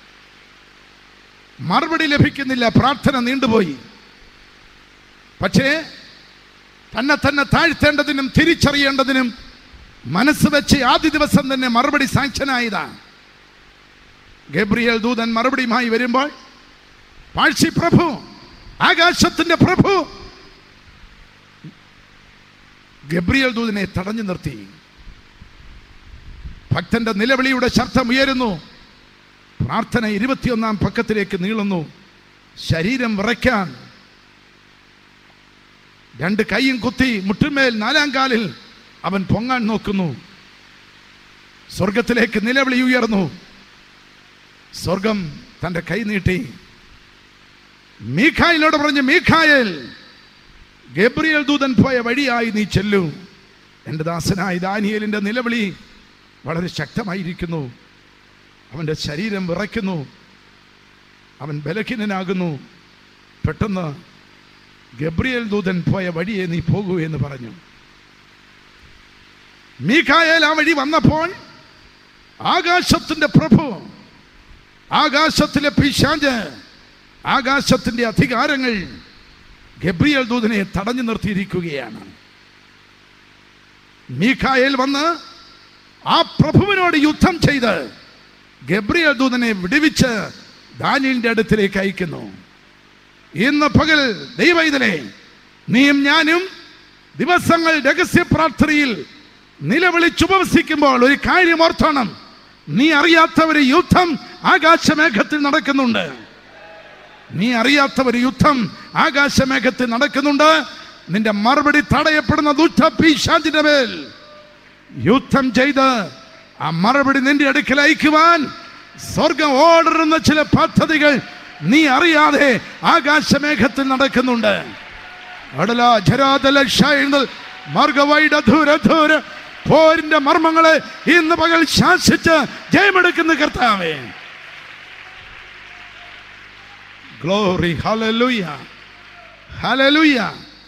മറുപടി ലഭിക്കുന്നില്ല പ്രാർത്ഥന നീണ്ടുപോയി പക്ഷേ തന്നെ തന്നെ താഴ്ത്തേണ്ടതിനും തിരിച്ചറിയേണ്ടതിനും മനസ്സ് വെച്ച് ആദ്യ ദിവസം തന്നെ മറുപടി സാക്ഷനായതാണ് ഗബ്രിയേൽ ദൂതൻ മറുപടിയുമായി വരുമ്പോൾ പാഴ്ചി പ്രഭു ആകാശത്തിന്റെ പ്രഭു ഗബ്രിയേൽ ദൂതനെ തടഞ്ഞു നിർത്തി ഭക്തന്റെ നിലവിളിയുടെ ശബ്ദം ഉയരുന്നു പ്രാർത്ഥന ഇരുപത്തിയൊന്നാം പക്കത്തിലേക്ക് നീളുന്നു ശരീരം വിറയ്ക്കാൻ രണ്ട് കൈയും കുത്തി മുട്ടുമേൽ നാലാം കാലിൽ അവൻ പൊങ്ങാൻ നോക്കുന്നു സ്വർഗത്തിലേക്ക് നിലവിളി ഉയർന്നു സ്വർഗം തൻ്റെ കൈ നീട്ടി മീഖായിലോട് പറഞ്ഞു മീഖായൽ ഗബ്രിയേൽ ദൂതൻ പോയ വഴിയായി നീ ചെല്ലൂ എൻ്റെ ദാസനായ ദാനിയേലിൻ്റെ നിലവിളി വളരെ ശക്തമായിരിക്കുന്നു അവൻ്റെ ശരീരം വിറയ്ക്കുന്നു അവൻ ബലഹീനനാകുന്നു പെട്ടെന്ന് ഗബ്രിയേൽ ദൂതൻ പോയ വഴിയെ നീ പോകൂ എന്ന് പറഞ്ഞു മീഖായേൽ ആ വഴി വന്നപ്പോൾ ആകാശത്തിന്റെ പ്രഭു ആകാശത്തിലെ പിശാജ് ആകാശത്തിന്റെ അധികാരങ്ങൾ ഗബ്രിയേൽ ദൂതനെ തടഞ്ഞു നിർത്തിയിരിക്കുകയാണ് മീഖായേൽ വന്ന് ആ പ്രഭുവിനോട് യുദ്ധം ചെയ്ത് ഗബ്രിയേൽ ദൂതനെ വിടുവിച്ച് ദാനിയലിന്റെ അടുത്തിലേക്ക് അയക്കുന്നു ഇന്ന് പകൽ ദൈവൈതലേ നീയും ഞാനും ദിവസങ്ങൾ രഹസ്യ പ്രാർത്ഥനയിൽ നിലവിളിച്ചുപവസിക്കുമ്പോൾ ഒരു കാര്യം ഓർത്തണം നീ അറിയാത്ത ഒരു യുദ്ധം ആകാശമേഘത്തിൽ നടക്കുന്നുണ്ട് നീ അറിയാത്ത ഒരു യുദ്ധം ആകാശമേഘത്തിൽ നടക്കുന്നുണ്ട് നിന്റെ മറുപടി തടയപ്പെടുന്ന ദുഷ്ട പീശാചിന്റെ മേൽ യുദ്ധം ചെയ്ത് ആ മറുപടി നിന്റെ അടുക്കൽ അയക്കുവാൻ സ്വർഗം ഓടുന്ന ചില പദ്ധതികൾ നീ അറിയാതെ ആകാശമേഘത്തിൽ നടക്കുന്നുണ്ട് അടല ജരാതല ഷൈന്തൽ മാർഗവൈഡധൂരധൂര പോരിന്റെ മർമ്മങ്ങളെ ഇന്ന് പകൽ ശാസിച്ച് ജയമെടുക്കുന്ന കർത്താവേ ഗ്ലോറി ഹലലുയ ഹലലുയ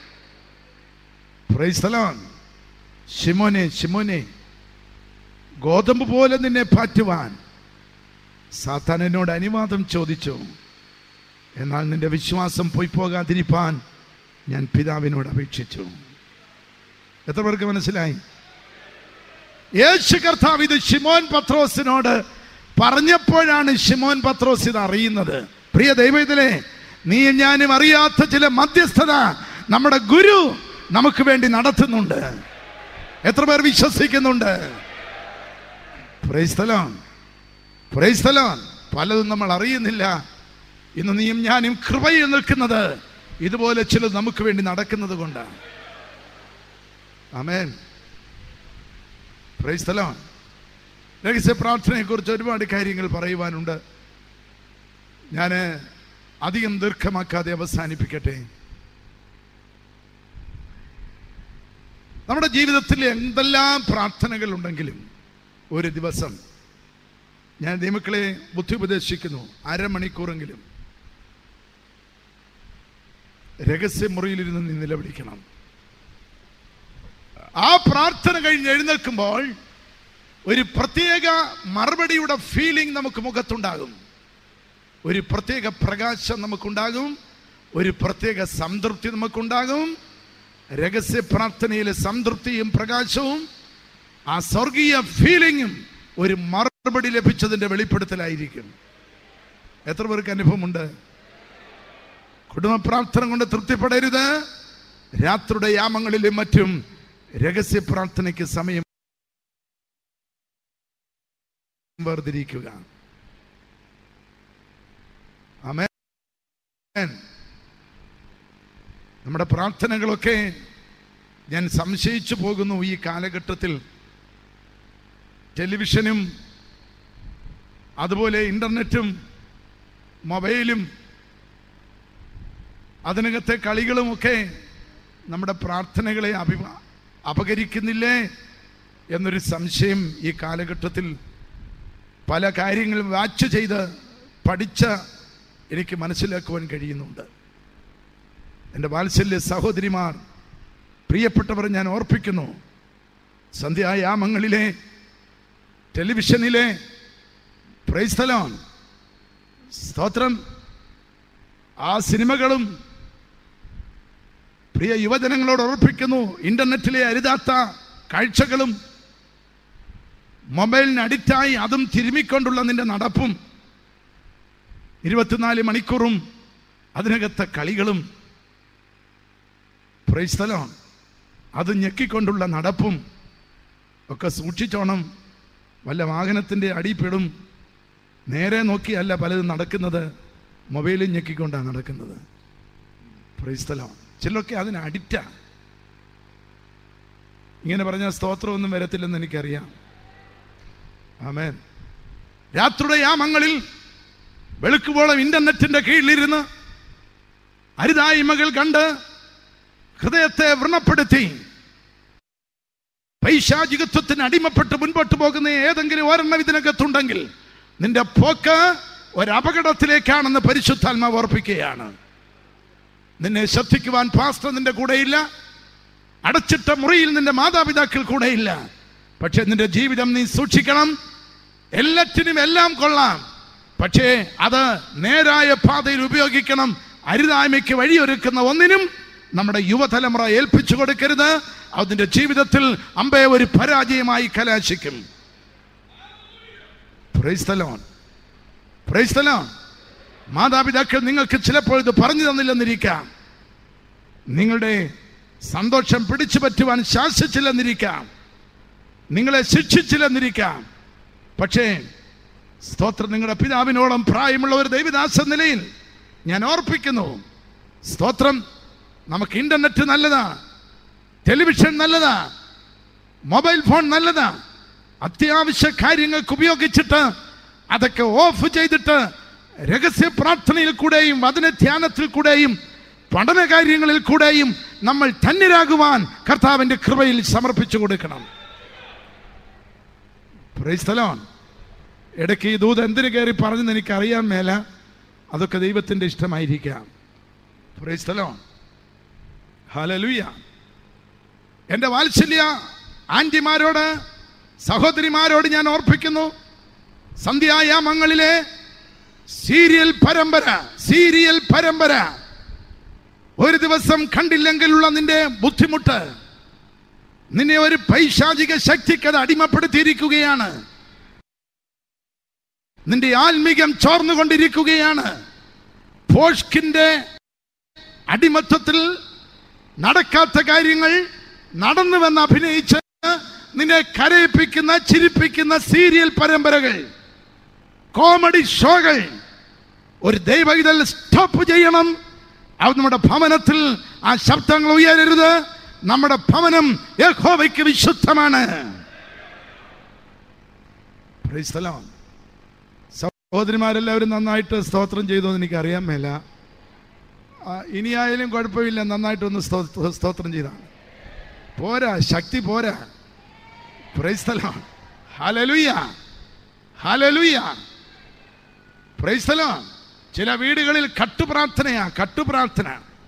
പ്രൈസ്തലോൺ ശിമോനെ ശിമോനെ ഗോതമ്പ് പോലെ നിന്നെ പാറ്റുവാൻ സാത്താൻ എന്നോട് അനുവാദം ചോദിച്ചു എന്നാൽ നിന്റെ വിശ്വാസം പോയി പോകാതിരിപ്പാൻ ഞാൻ പിതാവിനോട് അപേക്ഷിച്ചു എത്ര പേർക്ക് മനസ്സിലായി യേശു കർത്താവ് ഇത് ഷിമോൻ പത്രോസിനോട് പറഞ്ഞപ്പോഴാണ് ഷിമോൻ പത്രോസ് ഇത് അറിയുന്നത് പ്രിയ ദൈവത്തിലെ നീ ഞാനും അറിയാത്ത ചില മധ്യസ്ഥത നമ്മുടെ ഗുരു നമുക്ക് വേണ്ടി നടത്തുന്നുണ്ട് എത്ര പേർ വിശ്വസിക്കുന്നുണ്ട് പ്രൈസ്തലോൺ പ്രൈസ്തലോൺ പലതും നമ്മൾ അറിയുന്നില്ല ഇന്ന് നീയും ഞാനും കൃപയിൽ നിൽക്കുന്നത് ഇതുപോലെ ചിലത് നമുക്ക് വേണ്ടി നടക്കുന്നത് കൊണ്ടാണ് ആമേൻ പ്രൈസ്തലോൺ രഹസ്യ പ്രാർത്ഥനയെക്കുറിച്ച് ഒരുപാട് കാര്യങ്ങൾ പറയുവാനുണ്ട് ഞാൻ അധികം ദീർഘമാക്കാതെ അവസാനിപ്പിക്കട്ടെ നമ്മുടെ ജീവിതത്തിൽ എന്തെല്ലാം പ്രാർത്ഥനകൾ ഉണ്ടെങ്കിലും ഒരു ദിവസം ഞാൻ ദൈവക്കളെ ബുദ്ധി ഉപദേശിക്കുന്നു അരമണിക്കൂറെങ്കിലും രഹസ്യമുറിയിലിരുന്ന് നീ നിലവിളിക്കണം ആ പ്രാർത്ഥന കഴിഞ്ഞ് എഴുന്നേൽക്കുമ്പോൾ ഒരു പ്രത്യേക മറുപടിയുടെ ഫീലിംഗ് നമുക്ക് മുഖത്തുണ്ടാകും ഒരു പ്രത്യേക പ്രകാശം നമുക്കുണ്ടാകും ഒരു പ്രത്യേക സംതൃപ്തി നമുക്കുണ്ടാകും രഹസ്യ പ്രാർത്ഥനയിലെ സംതൃപ്തിയും പ്രകാശവും ആ സ്വർഗീയ ഫീലിംഗും ഒരു മറുപടി ലഭിച്ചതിന്റെ വെളിപ്പെടുത്തലായിരിക്കും എത്ര പേർക്ക് അനുഭവമുണ്ട് കുടുംബ പ്രാർത്ഥന കൊണ്ട് തൃപ്തിപ്പെടരുത് രാത്രിയുടെ യാമങ്ങളിലും മറ്റും രഹസ്യ പ്രാർത്ഥനയ്ക്ക് സമയം വേർതിരിക്കുക ആമേൻ നമ്മുടെ പ്രാർത്ഥനകളൊക്കെ ഞാൻ സംശയിച്ചു പോകുന്നു ഈ കാലഘട്ടത്തിൽ ടെലിവിഷനും അതുപോലെ ഇന്റർനെറ്റും മൊബൈലും അതിനകത്തെ കളികളുമൊക്കെ നമ്മുടെ പ്രാർത്ഥനകളെ അഭി അപകരിക്കുന്നില്ലേ എന്നൊരു സംശയം ഈ കാലഘട്ടത്തിൽ പല കാര്യങ്ങളും വാച്ച് ചെയ്ത് പഠിച്ച എനിക്ക് മനസ്സിലാക്കുവാൻ കഴിയുന്നുണ്ട് എൻ്റെ വാത്സല്യ സഹോദരിമാർ പ്രിയപ്പെട്ടവർ ഞാൻ ഓർപ്പിക്കുന്നു സന്ധ്യായാമങ്ങളിലെ ടെലിവിഷനിലെ പ്രൈസ്തലോൺ സ്തോത്രം ആ സിനിമകളും പ്രിയ യുവജനങ്ങളോട് ഓർപ്പിക്കുന്നു ഇന്റർനെറ്റിലെ അരുതാത്ത കാഴ്ചകളും മൊബൈലിന് അഡിക്റ്റായി അതും തിരുമിക്കൊണ്ടുള്ള നിന്റെ നടപ്പും ഇരുപത്തിനാല് മണിക്കൂറും അതിനകത്തെ കളികളും പ്രൈസ്തലം അത് ഞെക്കിക്കൊണ്ടുള്ള നടപ്പും ഒക്കെ സൂക്ഷിച്ചോണം വല്ല വാഹനത്തിൻ്റെ അടിപ്പെടും നേരെ നോക്കിയല്ല പലതും നടക്കുന്നത് മൊബൈലിൽ ഞെക്കിക്കൊണ്ടാണ് നടക്കുന്നത് പ്രൈസ്തലം ചിലരൊക്കെ അതിന് അഡിക്റ്റാ ഇങ്ങനെ പറഞ്ഞാൽ സ്തോത്രമൊന്നും വരത്തില്ലെന്ന് എനിക്കറിയാം ആമേൻ രാത്രിയുടെ യാമങ്ങളിൽ വെളുക്കുവോളം ഇന്റർനെറ്റിന്റെ കീഴിലിരുന്ന് അരുതായ്മകൾ കണ്ട് ഹൃദയത്തെ വ്രണപ്പെടുത്തി പൈശാചികത്വത്തിന് അടിമപ്പെട്ട് മുൻപോട്ട് പോകുന്ന ഏതെങ്കിലും ഒരെണ്ണം ഇതിനകത്തുണ്ടെങ്കിൽ നിന്റെ പോക്ക് ഒരപകടത്തിലേക്കാണെന്ന് പരിശുദ്ധാത്മാവ് ഓർപ്പിക്കുകയാണ് നിന്നെ ശ്രദ്ധിക്കുവാൻ പാസ്റ്റർ നിന്റെ കൂടെയില്ല അടച്ചിട്ട മുറിയിൽ നിന്റെ മാതാപിതാക്കൾ കൂടെയില്ല പക്ഷെ നിന്റെ ജീവിതം നീ സൂക്ഷിക്കണം എല്ലാറ്റിനും എല്ലാം കൊള്ളാം പക്ഷേ അത് നേരായ പാതയിൽ ഉപയോഗിക്കണം അരുതായ്മയ്ക്ക് വഴിയൊരുക്കുന്ന ഒന്നിനും നമ്മുടെ യുവതലമുറ ഏൽപ്പിച്ചു കൊടുക്കരുത് അതിന്റെ ജീവിതത്തിൽ അമ്പയെ ഒരു പരാജയമായി കലാശിക്കും Praise the Lord. Praise the Lord. മാതാപിതാക്കൾ നിങ്ങൾക്ക് ചിലപ്പോൾ ഇത് പറഞ്ഞു തന്നില്ലെന്നിരിക്കാം നിങ്ങളുടെ സന്തോഷം പിടിച്ചു പറ്റുവാൻ ശാസിച്ചില്ലെന്നിരിക്കാം നിങ്ങളെ ശിക്ഷിച്ചില്ലെന്നിരിക്കാം പക്ഷേ സ്തോത്രം നിങ്ങളുടെ പിതാവിനോളം പ്രായമുള്ള ഒരു ദൈവദാസ നിലയിൽ ഞാൻ ഓർപ്പിക്കുന്നു സ്തോത്രം നമുക്ക് ഇന്റർനെറ്റ് നല്ലതാ ടെലിവിഷൻ നല്ലതാ മൊബൈൽ ഫോൺ നല്ലതാ അത്യാവശ്യ കാര്യങ്ങൾക്ക് ഉപയോഗിച്ചിട്ട് അതൊക്കെ ഓഫ് ചെയ്തിട്ട് രഹസ്യ പ്രാർത്ഥനയിൽ കൂടെയും വചന ധ്യാനത്തിൽ കൂടെയും പഠന കാര്യങ്ങളിൽ കൂടെയും നമ്മൾ ധന്യരാകുവാൻ കർത്താവിന്റെ കൃപയിൽ സമർപ്പിച്ചു കൊടുക്കണം Praise the Lord. ഇടയ്ക്ക് ഈ ദൂത് എന്തിനു കയറി പറഞ്ഞെന്ന് എനിക്ക് അറിയാൻ മേല അതൊക്കെ ദൈവത്തിന്റെ ഇഷ്ടമായിരിക്കാം Praise the Lord. Hallelujah. എന്റെ വാത്സല്യ ആന്റിമാരോട് സഹോദരിമാരോട് ഞാൻ ഓർപ്പിക്കുന്നു സന്ധ്യായാമങ്ങളിലെ സീരിയൽ പരമ്പര സീരിയൽ പരമ്പര ഒരു ദിവസം കണ്ടില്ലെങ്കിലുള്ള നിന്റെ ബുദ്ധിമുട്ട് നിന്നെ ഒരു പൈശാചിക ശക്തിക്ക് അത് അടിമപ്പെടുത്തിയിരിക്കുകയാണ് നിന്റെ ആത്മീകം ചോർന്നുകൊണ്ടിരിക്കുകയാണ് പോഷ്കിന്റെ അടിമത്വത്തിൽ നടക്കാത്ത കാര്യങ്ങൾ നടന്നുവെന്ന് അഭിനയിച്ച് നിന്നെ കരയിപ്പിക്കുന്ന ചിരിപ്പിക്കുന്ന സീരിയൽ പരമ്പരകൾ കോമഡി ഷോകൾ ഒരു ദൈവവിതൽ സ്റ്റോപ്പ് ചെയ്യണം അത് നമ്മുടെ ഭവനത്തിൽ ആ ശബ്ദങ്ങൾ ഉയരരുത് നമ്മുടെ ഭവനം യഹോവയ്ക്ക് വിശുദ്ധമാണ് Praise the Lord. സഹോദരിമാരെല്ലാവരും നന്നായിട്ട് സ്തോത്രം ചെയ്തു എന്ന് എനിക്ക് അറിയാൻ മേല ആ, ഇനിയായാലും കുഴപ്പമില്ല നന്നായിട്ടൊന്ന് സ്തോ- സ്തോത്രം ചെയ്താണ് പോരാ ശക്തി പോരാ പ്രൈസ്തലോ ഹലലുയ ഹലലുയ പ്രൈസ്തലോ ചില വീടുകളിൽ കട്ടുപ്രാർത്ഥനയാ കട്ടുപ്രാർത്ഥന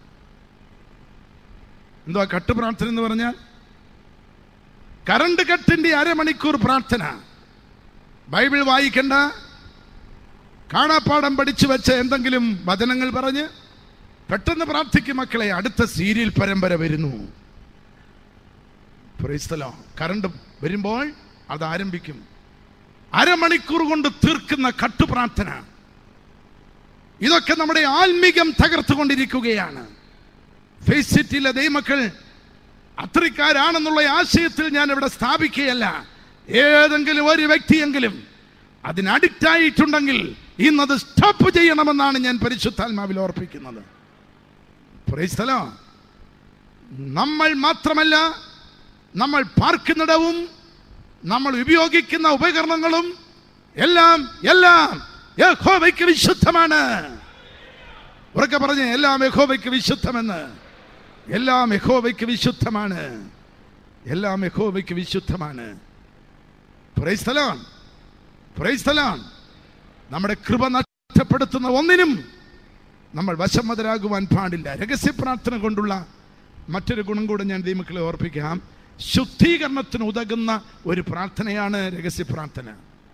എന്തുവാ കട്ടുപ്രാർത്ഥന എന്ന് പറഞ്ഞാൽ കറണ്ട് കട്ടിന്റെ അരമണിക്കൂർ പ്രാർത്ഥന ബൈബിൾ വായിക്കണ്ട കാണാപ്പാടം പഠിച്ചു വെച്ച എന്തെങ്കിലും വചനങ്ങൾ പറഞ്ഞ് പെട്ടെന്ന് പ്രാർത്ഥിക്കും മക്കളെ അടുത്ത സീരിയൽ പരമ്പര വരുന്നു പ്രൈസ്തലോ കറണ്ട് വരുമ്പോൾ അത് ആരംഭിക്കും അരമണിക്കൂർ കൊണ്ട് തീർക്കുന്ന കട്ടുപ്രാർത്ഥന ഇതൊക്കെ നമ്മുടെ ആത്മീകം തകർത്തുകൊണ്ടിരിക്കുകയാണ് ഫേസ് സിറ്റിയിലെ ദൈവമക്കൾ അത്രക്കാരാണെന്നുള്ള ആശയത്തിൽ ഞാൻ ഇവിടെ സ്ഥാപിക്കുകയല്ല ഏതെങ്കിലും ഒരു വ്യക്തിയെങ്കിലും അതിന് അഡിക്റ്റ് ആയിട്ടുണ്ടെങ്കിൽ ഇന്നത് സ്റ്റോപ്പ് ചെയ്യണമെന്നാണ് ഞാൻ പരിശുദ്ധാത്മാവിൽ ഓർപ്പിക്കുന്നത് Praise the Lord. നമ്മൾ മാത്രമല്ല നമ്മൾ പാർക്കുന്നിടവും നമ്മൾ ഉപയോഗിക്കുന്ന ഉപകരണങ്ങളും എല്ലാം എല്ലാം യഹോവയ്ക്ക് വിശുദ്ധമാണ് ഉറക്കെ പറഞ്ഞ് എല്ലാം യഹോവയ്ക്ക് വിശുദ്ധമെന്ന് എല്ലാം യഹോവയ്ക്ക് വിശുദ്ധമാണ് എല്ലാം യഹോവയ്ക്ക് വിശുദ്ധമാണ് Praise the Lord. Praise the Lord. നമ്മുടെ കൃപ നഷ്ടപ്പെടുത്തുന്ന ഒന്നിനും നമ്മൾ വശമതരാകുവാൻ പാടില്ല രഹസ്യ പ്രാർത്ഥന കൊണ്ടുള്ള മറ്റൊരു ഗുണം കൂടെ ഞാൻ ദൈവമക്കളെ ഓർപ്പിക്കാം ശുദ്ധീകരണത്തിന് ഉതകുന്ന ഒരു പ്രാർത്ഥനയാണ് രഹസ്യ പ്രാർത്ഥന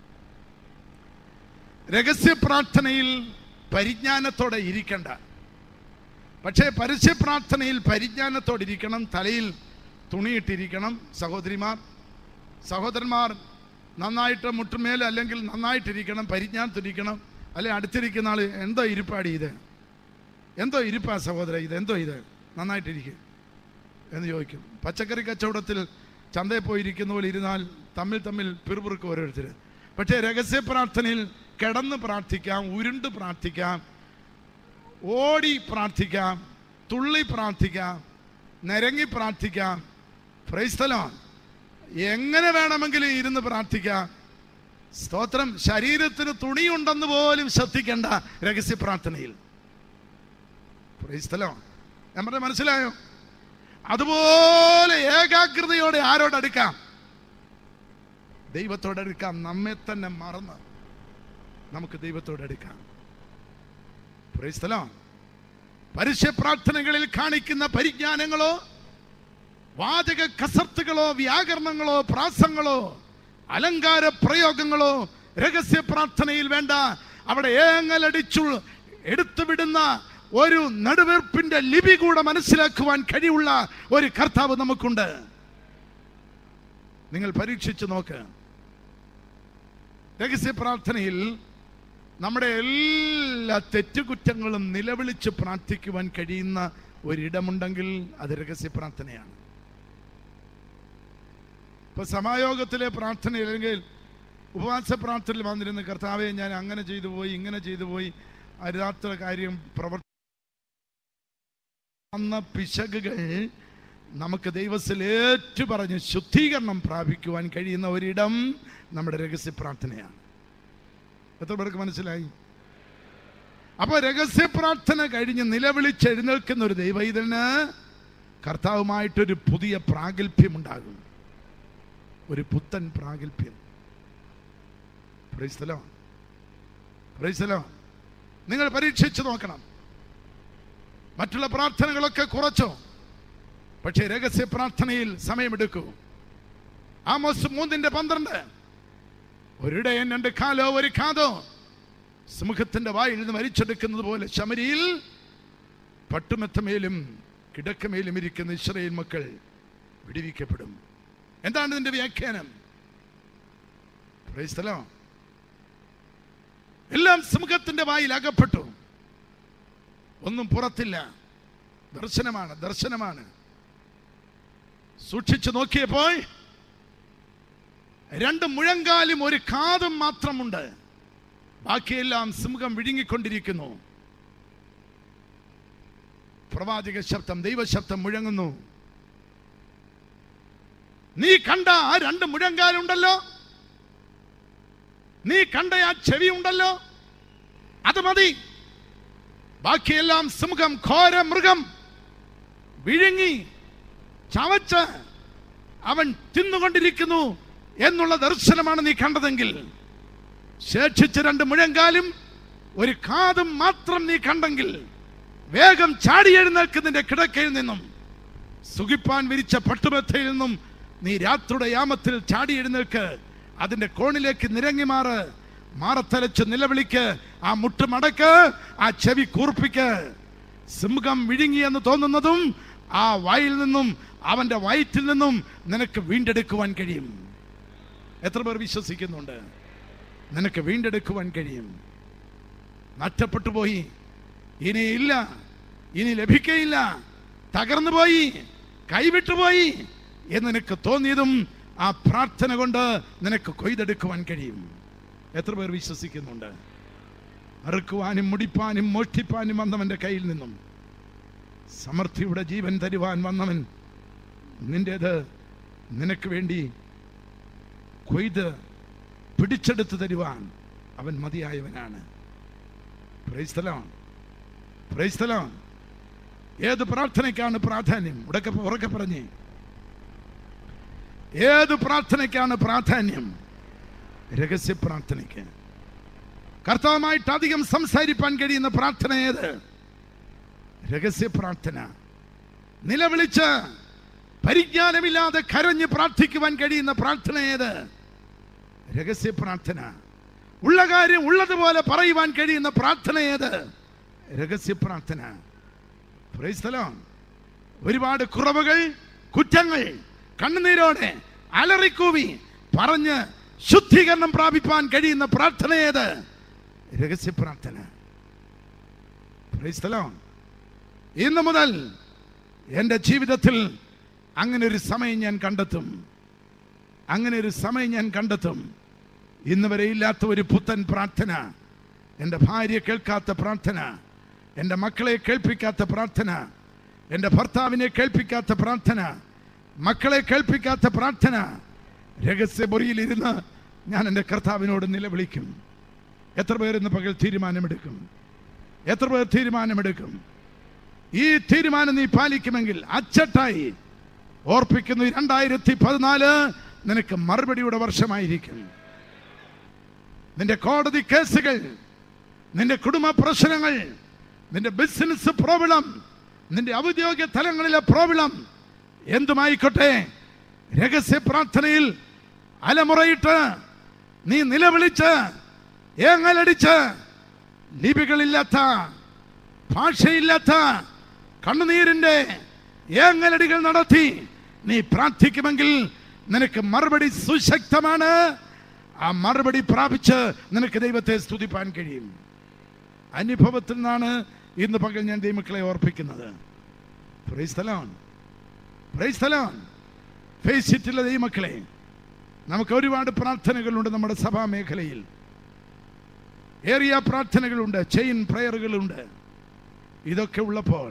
രഹസ്യ പ്രാർത്ഥനയിൽ പരിജ്ഞാനത്തോടെ ഇരിക്കണ്ട പക്ഷേ പരസ്യ പ്രാർത്ഥനയിൽ പരിജ്ഞാനത്തോടെ ഇരിക്കണം തലയിൽ തുണിയിട്ടിരിക്കണം സഹോദരിമാർ സഹോദരന്മാർ നന്നായിട്ട് മുട്ടുമേൽ അല്ലെങ്കിൽ നന്നായിട്ടിരിക്കണം പരിജ്ഞാനത്തിരിക്കണം അല്ലെ അടുത്തിരിക്കുന്ന ആള് എന്തോ ഇരിപ്പാടി ഇത് എന്തോ ഇരിപ്പാ സഹോദര ഇത് എന്തോ ഇത് നന്നായിട്ടിരിക്കുക എന്ന് ചോദിക്കും പച്ചക്കറി കച്ചവടത്തിൽ ചന്തയിൽ പോയിരിക്കുന്ന പോലെ ഇരുന്നാൽ തമ്മിൽ തമ്മിൽ പിറുപിറുക്കും ഓരോരുത്തർ പക്ഷേ രഹസ്യ പ്രാർത്ഥനയിൽ കിടന്ന് പ്രാർത്ഥിക്കാം ഉരുണ്ട് പ്രാർത്ഥിക്കാം ഓടി പ്രാർത്ഥിക്കാം തുള്ളി പ്രാർത്ഥിക്കാം നിരങ്ങി പ്രാർത്ഥിക്കാം പ്രൈസ്തലം എങ്ങനെ വേണമെങ്കിലും ഇരുന്ന് പ്രാർത്ഥിക്കാം സ്തോത്രം ശരീരത്തിന് തുണിയുണ്ടെന്ന് പോലും ശ്രദ്ധിക്കേണ്ട രഹസ്യ പ്രാർത്ഥനയിൽ സ്ഥലം ഞാൻ പറഞ്ഞ മനസ്സിലായോ അതുപോലെ ഏകാഗ്രതയോടെ ആരോടടുക്കാം ദൈവത്തോടടുക്കാം നമ്മെ തന്നെ മറന്ന് നമുക്ക് ദൈവത്തോടടുക്കാം സ്ഥലം പരസ്യ പ്രാർത്ഥനകളിൽ കാണിക്കുന്ന പരിജ്ഞാനങ്ങളോ വാചക കസർത്തുകളോ വ്യാകരണങ്ങളോ പ്രാസങ്ങളോ അലങ്കാര പ്രയോഗങ്ങളോ രഹസ്യ പ്രാർത്ഥനയിൽ വേണ്ട അവിടെ ഏങ്ങലടിച്ചു എടുത്തുവിടുന്ന ഒരു നടുവീർപ്പിന്റെ ലിപി കൂടെ മനസ്സിലാക്കുവാൻ കഴിവുള്ള ഒരു കർത്താവ് നമുക്കുണ്ട് നിങ്ങൾ പരീക്ഷിച്ചു നോക്ക് രഹസ്യ പ്രാർത്ഥനയിൽ നമ്മുടെ എല്ലാ തെറ്റുകുറ്റങ്ങളും നിലവിളിച്ച് പ്രാർത്ഥിക്കുവാൻ കഴിയുന്ന ഒരിടമുണ്ടെങ്കിൽ അത് രഹസ്യ പ്രാർത്ഥനയാണ് ഇപ്പൊ സമായോഗത്തിലെ പ്രാർത്ഥന അല്ലെങ്കിൽ ഉപവാസ പ്രാർത്ഥനയിൽ വന്നിരുന്ന കർത്താവെ ഞാൻ അങ്ങനെ ചെയ്തു പോയി ഇങ്ങനെ ചെയ്തു പോയി അരുതാത്ത കാര്യം പ്രവർത്തി വന്ന പിശകുകൾ നമുക്ക് ദൈവത്തിൽ ഏറ്റു പറഞ്ഞ് ശുദ്ധീകരണം പ്രാപിക്കുവാൻ കഴിയുന്ന ഒരിടം നമ്മുടെ രഹസ്യ പ്രാർത്ഥനയാണ് എത്ര പേർക്ക് മനസ്സിലായി അപ്പൊ രഹസ്യ പ്രാർത്ഥന കഴിഞ്ഞ് നിലവിളിച്ചെഴുന്നേൽക്കുന്ന ഒരു ദൈവൈതന് കർത്താവുമായിട്ടൊരു പുതിയ പ്രാഗൽഭ്യം ഉണ്ടാകും ഒരു പുത്തൻ പ്രാഗൽഭ്യം പ്രൈസ്തലോ പ്രൈസ്തലോ നിങ്ങൾ പരീക്ഷിച്ചു നോക്കണം മറ്റുള്ള പ്രാർത്ഥനകളൊക്കെ കുറച്ചോ പക്ഷേ രഹസ്യ പ്രാർത്ഥനയിൽ സമയമെടുക്കൂ ആമോസ് മൂന്നിന്റെ പന്ത്രണ്ട് ഒരിടയൻ രണ്ട് കാലോ ഒരു കാതോ സിംഹത്തിന്റെ വായിൽ നിന്ന് മരിച്ചെടുക്കുന്നത് പോലെ ശമരിയിൽ പട്ടുമെത്തമേലും കിടക്കമേലും ഇരിക്കുന്ന ഇസ്രയേൽ മക്കൾ വിടുവിക്കപ്പെടും എന്താണ് ഇതിന്റെ വ്യാഖ്യാനം Praise the Lord. എല്ലാം സിംഹത്തിന്റെ വായിൽ അകപ്പെട്ടു ഒന്നും പുറത്തില്ല ദർശനമാണ് ദർശനമാണ് സൂക്ഷിച്ചു നോക്കിയപ്പോൾ രണ്ട് മുഴങ്കാലും ഒരു കാതും മാത്രമുണ്ട് ബാക്കിയെല്ലാം സിംഹം വിഴുങ്ങിക്കൊണ്ടിരിക്കുന്നു പ്രവാചക ശബ്ദം ദൈവശബ്ദം മുഴങ്ങുന്നു നീ കണ്ട ആ രണ്ട് മുഴങ്കാലുണ്ടല്ലോ നീ കണ്ട ആ ചെവി ഉണ്ടല്ലോ അത് മതി ബാക്കിയെല്ലാം സിംഹം ഘോര മൃഗം വിഴുങ്ങി ചവച്ച് അവൻ തിന്നുകൊണ്ടിരിക്കുന്നു എന്നുള്ള ദർശനമാണ് നീ കണ്ടതെങ്കിൽ ശേഷിച്ച രണ്ട് മുഴങ്കാലും ഒരു കാതും മാത്രം നീ കണ്ടെങ്കിൽ വേഗം ചാടി എഴുന്നേൽക്കുന്നതിന്റെ കിടക്കയിൽ നിന്നും സുഖിപ്പാൻ വിരിച്ച പട്ടുമെത്തയിൽ നിന്നും നീ രാത്രിയുടെ യാമത്തിൽ ചാടി എഴുന്നേൽക്ക് അതിന്റെ കോണിലേക്ക് നിരങ്ങി മാറ് മാറത്തലച്ച് നിലവിളിക്ക് ആ മുട്ട് മടക്ക് ആ ചെവി കൂർപ്പിക്ക് സിംഹം വിഴുങ്ങി എന്ന് തോന്നുന്നതും ആ വായിൽ നിന്നും അവന്റെ വയറ്റിൽ നിന്നും നിനക്ക് വീണ്ടെടുക്കുവാൻ കഴിയും എത്ര പേർ വിശ്വസിക്കുന്നുണ്ട് നിനക്ക് വീണ്ടെടുക്കുവാൻ കഴിയും നഷ്ടപ്പെട്ടു പോയി ഇനി ഇല്ല ഇനി ലഭിക്കയില്ല തകർന്നു പോയി കൈവിട്ടു പോയി എന്ന് നിനക്ക് തോന്നിയതും ആ പ്രാർത്ഥന കൊണ്ട് നിനക്ക് കൊയ്തെടുക്കുവാൻ കഴിയും എത്ര പേർ വിശ്വസിക്കുന്നുണ്ട് അറുക്കുവാനും മുടിപ്പാനും മോഷ്ടിപ്പാനും വന്നവന്റെ കയ്യിൽ നിന്നും സമൃദ്ധിയുടെ ജീവൻ തരുവാൻ വന്നവൻ നിന്റേത് നിനക്ക് വേണ്ടി കൊയ്ത് പിടിച്ചെടുത്ത് തരുവാൻ അവൻ മതിയായവനാണ് പ്രൈസ്തലം പ്രൈസ്തലം ഏത് പ്രാർത്ഥനയ്ക്കാണ് പ്രാധാന്യം ഉടക്കെ ഉറക്കെ പറഞ്ഞേ ഏത് പ്രാർത്ഥനയ്ക്കാണ് പ്രാധാന്യം രഹസ്യ പ്രാർത്ഥനയ്ക്ക് കർത്താവുമായിട്ട് അധികം സംസാരിപ്പാൻ കഴിയുന്ന പ്രാർത്ഥന ഏത് രഹസ്യ പ്രാർത്ഥന നിലവിളിച്ച് പരിജ്ഞാനമില്ലാതെ കരഞ്ഞ് പ്രാർത്ഥിക്കുവാൻ കഴിയുന്ന പ്രാർത്ഥന ഏത് രഹസ്യ പ്രാർത്ഥന ഉള്ള കാര്യം ഉള്ളതുപോലെ പറയുവാൻ കഴിയുന്ന പ്രാർത്ഥന ഏത് രഹസ്യ പ്രാർത്ഥന Praise the Lord. ഒരുപാട് കുറവുകൾ കുറ്റങ്ങൾ കണ്ണുനീരോടെ അലറിക്കൂവി പറഞ്ഞ് ശുദ്ധീകരണം പ്രാപിപ്പാൻ കഴിയുന്ന പ്രാർത്ഥന ഏത് രഹസ്യ പ്രാർത്ഥന Praise the Lord. ഇന്ന് മുതൽ എൻ്റെ ജീവിതത്തിൽ അങ്ങനെ ഒരു സമയം ഞാൻ കണ്ടെത്തും അങ്ങനെ ഒരു സമയം ഞാൻ കണ്ടെത്തും ഇന്ന് വരെ ഇല്ലാത്ത ഒരു പുത്തൻ പ്രാർത്ഥന എൻ്റെ ഭാര്യ കേൾക്കാത്ത പ്രാർത്ഥന എൻ്റെ മക്കളെ കേൾപ്പിക്കാത്ത പ്രാർത്ഥന എൻ്റെ ഭർത്താവിനെ കേൾപ്പിക്കാത്ത പ്രാർത്ഥന മക്കളെ കേൾപ്പിക്കാത്ത പ്രാർത്ഥന രഹസ്യമുറിയിലിരുന്ന് ഞാൻ എൻ്റെ കർത്താവിനോട് നിലവിളിക്കും എത്ര പേർ ഇന്ന് പകൽ തീരുമാനമെടുക്കും എത്ര പേർ തീരുമാനമെടുക്കും ഈ തീരുമാനം നീ പാലിക്കുമെങ്കിൽ അച്ചട്ടായി ഓർപ്പിക്കുന്നു രണ്ടായിരത്തി പതിനാല് നിനക്ക് മറുപടിയുടെ വർഷമായിരിക്കും നിന്റെ കോടതി കേസുകൾ നിന്റെ കുടുംബ പ്രശ്നങ്ങൾ നിന്റെ ബിസിനസ് പ്രോബ്ലം നിന്റെ ഔദ്യോഗിക തലങ്ങളിലെ പ്രോബ്ലം എന്തുമായിക്കോട്ടെ രഹസ്യ പ്രാർത്ഥനയിൽ അലമുറയിട്ട് നീ നിലവിളിച്ച് ഏങ്ങലടിച്ച് ലിപികളില്ലാത്ത ഭാഷയില്ലാത്ത കണ്ണുനീരിന്റെ ഏങ്ങലടികൾ നടത്തി നീ പ്രാർത്ഥിക്കുമെങ്കിൽ നിനക്ക് മറുപടി സുശക്തമാണ് ആ മറുപടി പ്രാപിച്ച് നിനക്ക് ദൈവത്തെ സ്തുതിപ്പാൻ കഴിയും അനുഭവത്തിൽ നിന്നാണ് ഇന്ന് പകൽ ഞാൻ ദൈവമക്കളെ ഓർപ്പിക്കുന്നത് Praise the Lord. Praise the Lord. Face it ഇല്ല ദൈവമക്കളെ നമുക്ക് ഒരുപാട് പ്രാർത്ഥനകളുണ്ട് നമ്മുടെ സഭാ മേഖലയിൽ ഏറിയ പ്രാർത്ഥനകളുണ്ട് ചെയിൻ പ്രയറുകളുണ്ട് ഇതൊക്കെ ഉള്ളപ്പോൾ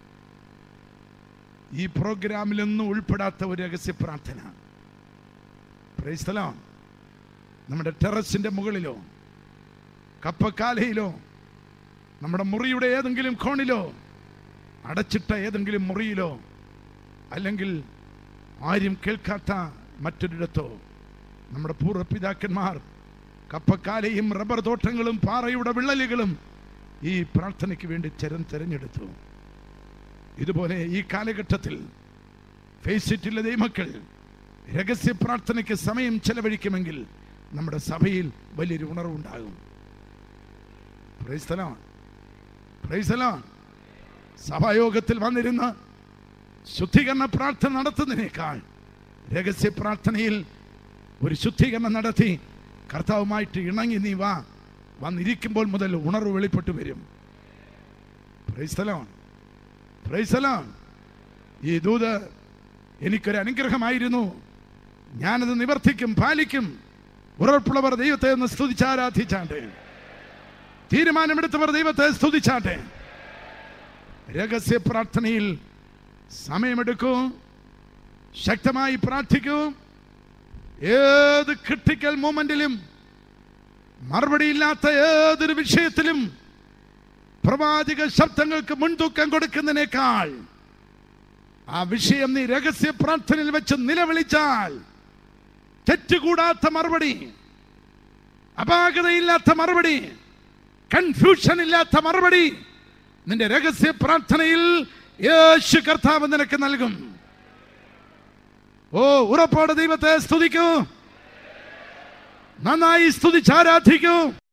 ഈ പ്രോഗ്രാമിലൊന്നും ഉൾപ്പെടാത്ത ഒരു രഹസ്യ പ്രാർത്ഥന Praise the Lord. നമ്മുടെ ടെറസിന്റെ മുകളിലോ കപ്പക്കാലയിലോ നമ്മുടെ മുറിയുടെ ഏതെങ്കിലും കോണിലോ അടച്ചിട്ട ഏതെങ്കിലും മുറിയിലോ അല്ലെങ്കിൽ ആരും കേൾക്കാത്ത മറ്റൊരിടത്തോ നമ്മുടെ പൂർവ്വപിതാക്കന്മാർ കപ്പക്കാലയും റബ്ബർ തോട്ടങ്ങളും പാറയുടെ വിള്ളലുകളും ഈ പ്രാർത്ഥനയ്ക്ക് വേണ്ടി ചരം തിരഞ്ഞെടുത്തു ഇതുപോലെ ഈ കാലഘട്ടത്തിൽ ഫേസിറ്റിലെ ദൈവമക്കൾ രഹസ്യ പ്രാർത്ഥനയ്ക്ക് സമയം ചെലവഴിക്കുമെങ്കിൽ നമ്മുടെ സഭയിൽ വലിയൊരു ഉണർവുണ്ടാകും Praise the Lord. Praise the Lord. സഭായോഗത്തിൽ വന്നിരുന്ന് ശുദ്ധീകരണ പ്രാർത്ഥന നടത്തുന്നതിനേക്കാൾ രഹസ്യ പ്രാർത്ഥനയിൽ ഒരു ശുദ്ധീകരണം നടത്തി കർത്താവുമായിട്ട് ഇണങ്ങി നീ വാ വന്നിരിക്കുമ്പോൾ മുതൽ ഉണർവ് വെളിപ്പെട്ടു വരും Praise the Lord. Praise the Lord. ഈ ദൂത് എനിക്കൊരു അനുഗ്രഹമായിരുന്നു ഞാനത് നിവർത്തിക്കും പാലിക്കും ഉറപ്പുള്ളവർ ദൈവത്തെ ഒന്ന് സ്തുതിച്ചാരാധിച്ചാട്ടെ തീരുമാനമെടുത്തവർ ദൈവത്തെ സ്തുതിച്ചാട്ടെ രഹസ്യ പ്രാർത്ഥനയിൽ സമയമെടുക്കൂ ശക്തമായി പ്രാർത്ഥിക്കൂ ഏത് ക്രിട്ടിക്കൽ മൂമെന്റിലും മറുപടിയില്ലാത്ത ഏതൊരു വിഷയത്തിലും പ്രവാചക ശബ്ദങ്ങൾക്ക് മുൻതൂക്കം കൊടുക്കുന്നതിനേക്കാൾ ആ വിഷയം നീ രഹസ്യ പ്രാർത്ഥനയിൽ വെച്ച് നിലവിളിച്ചാൽ തെറ്റുകൂടാത്ത മറുപടി അപാകതയില്ലാത്ത മറുപടി കൺഫ്യൂഷൻ ഇല്ലാത്ത മറുപടി നിന്റെ രഹസ്യ പ്രാർത്ഥനയിൽ യേശു കർത്താവ് നിനക്ക് നൽകും ഓ ഉറപ്പോടെ ദൈവത്തെ സ്തുതിക്കൂ നന്നായി സ്തുതിച്ചാരാധിക്കൂ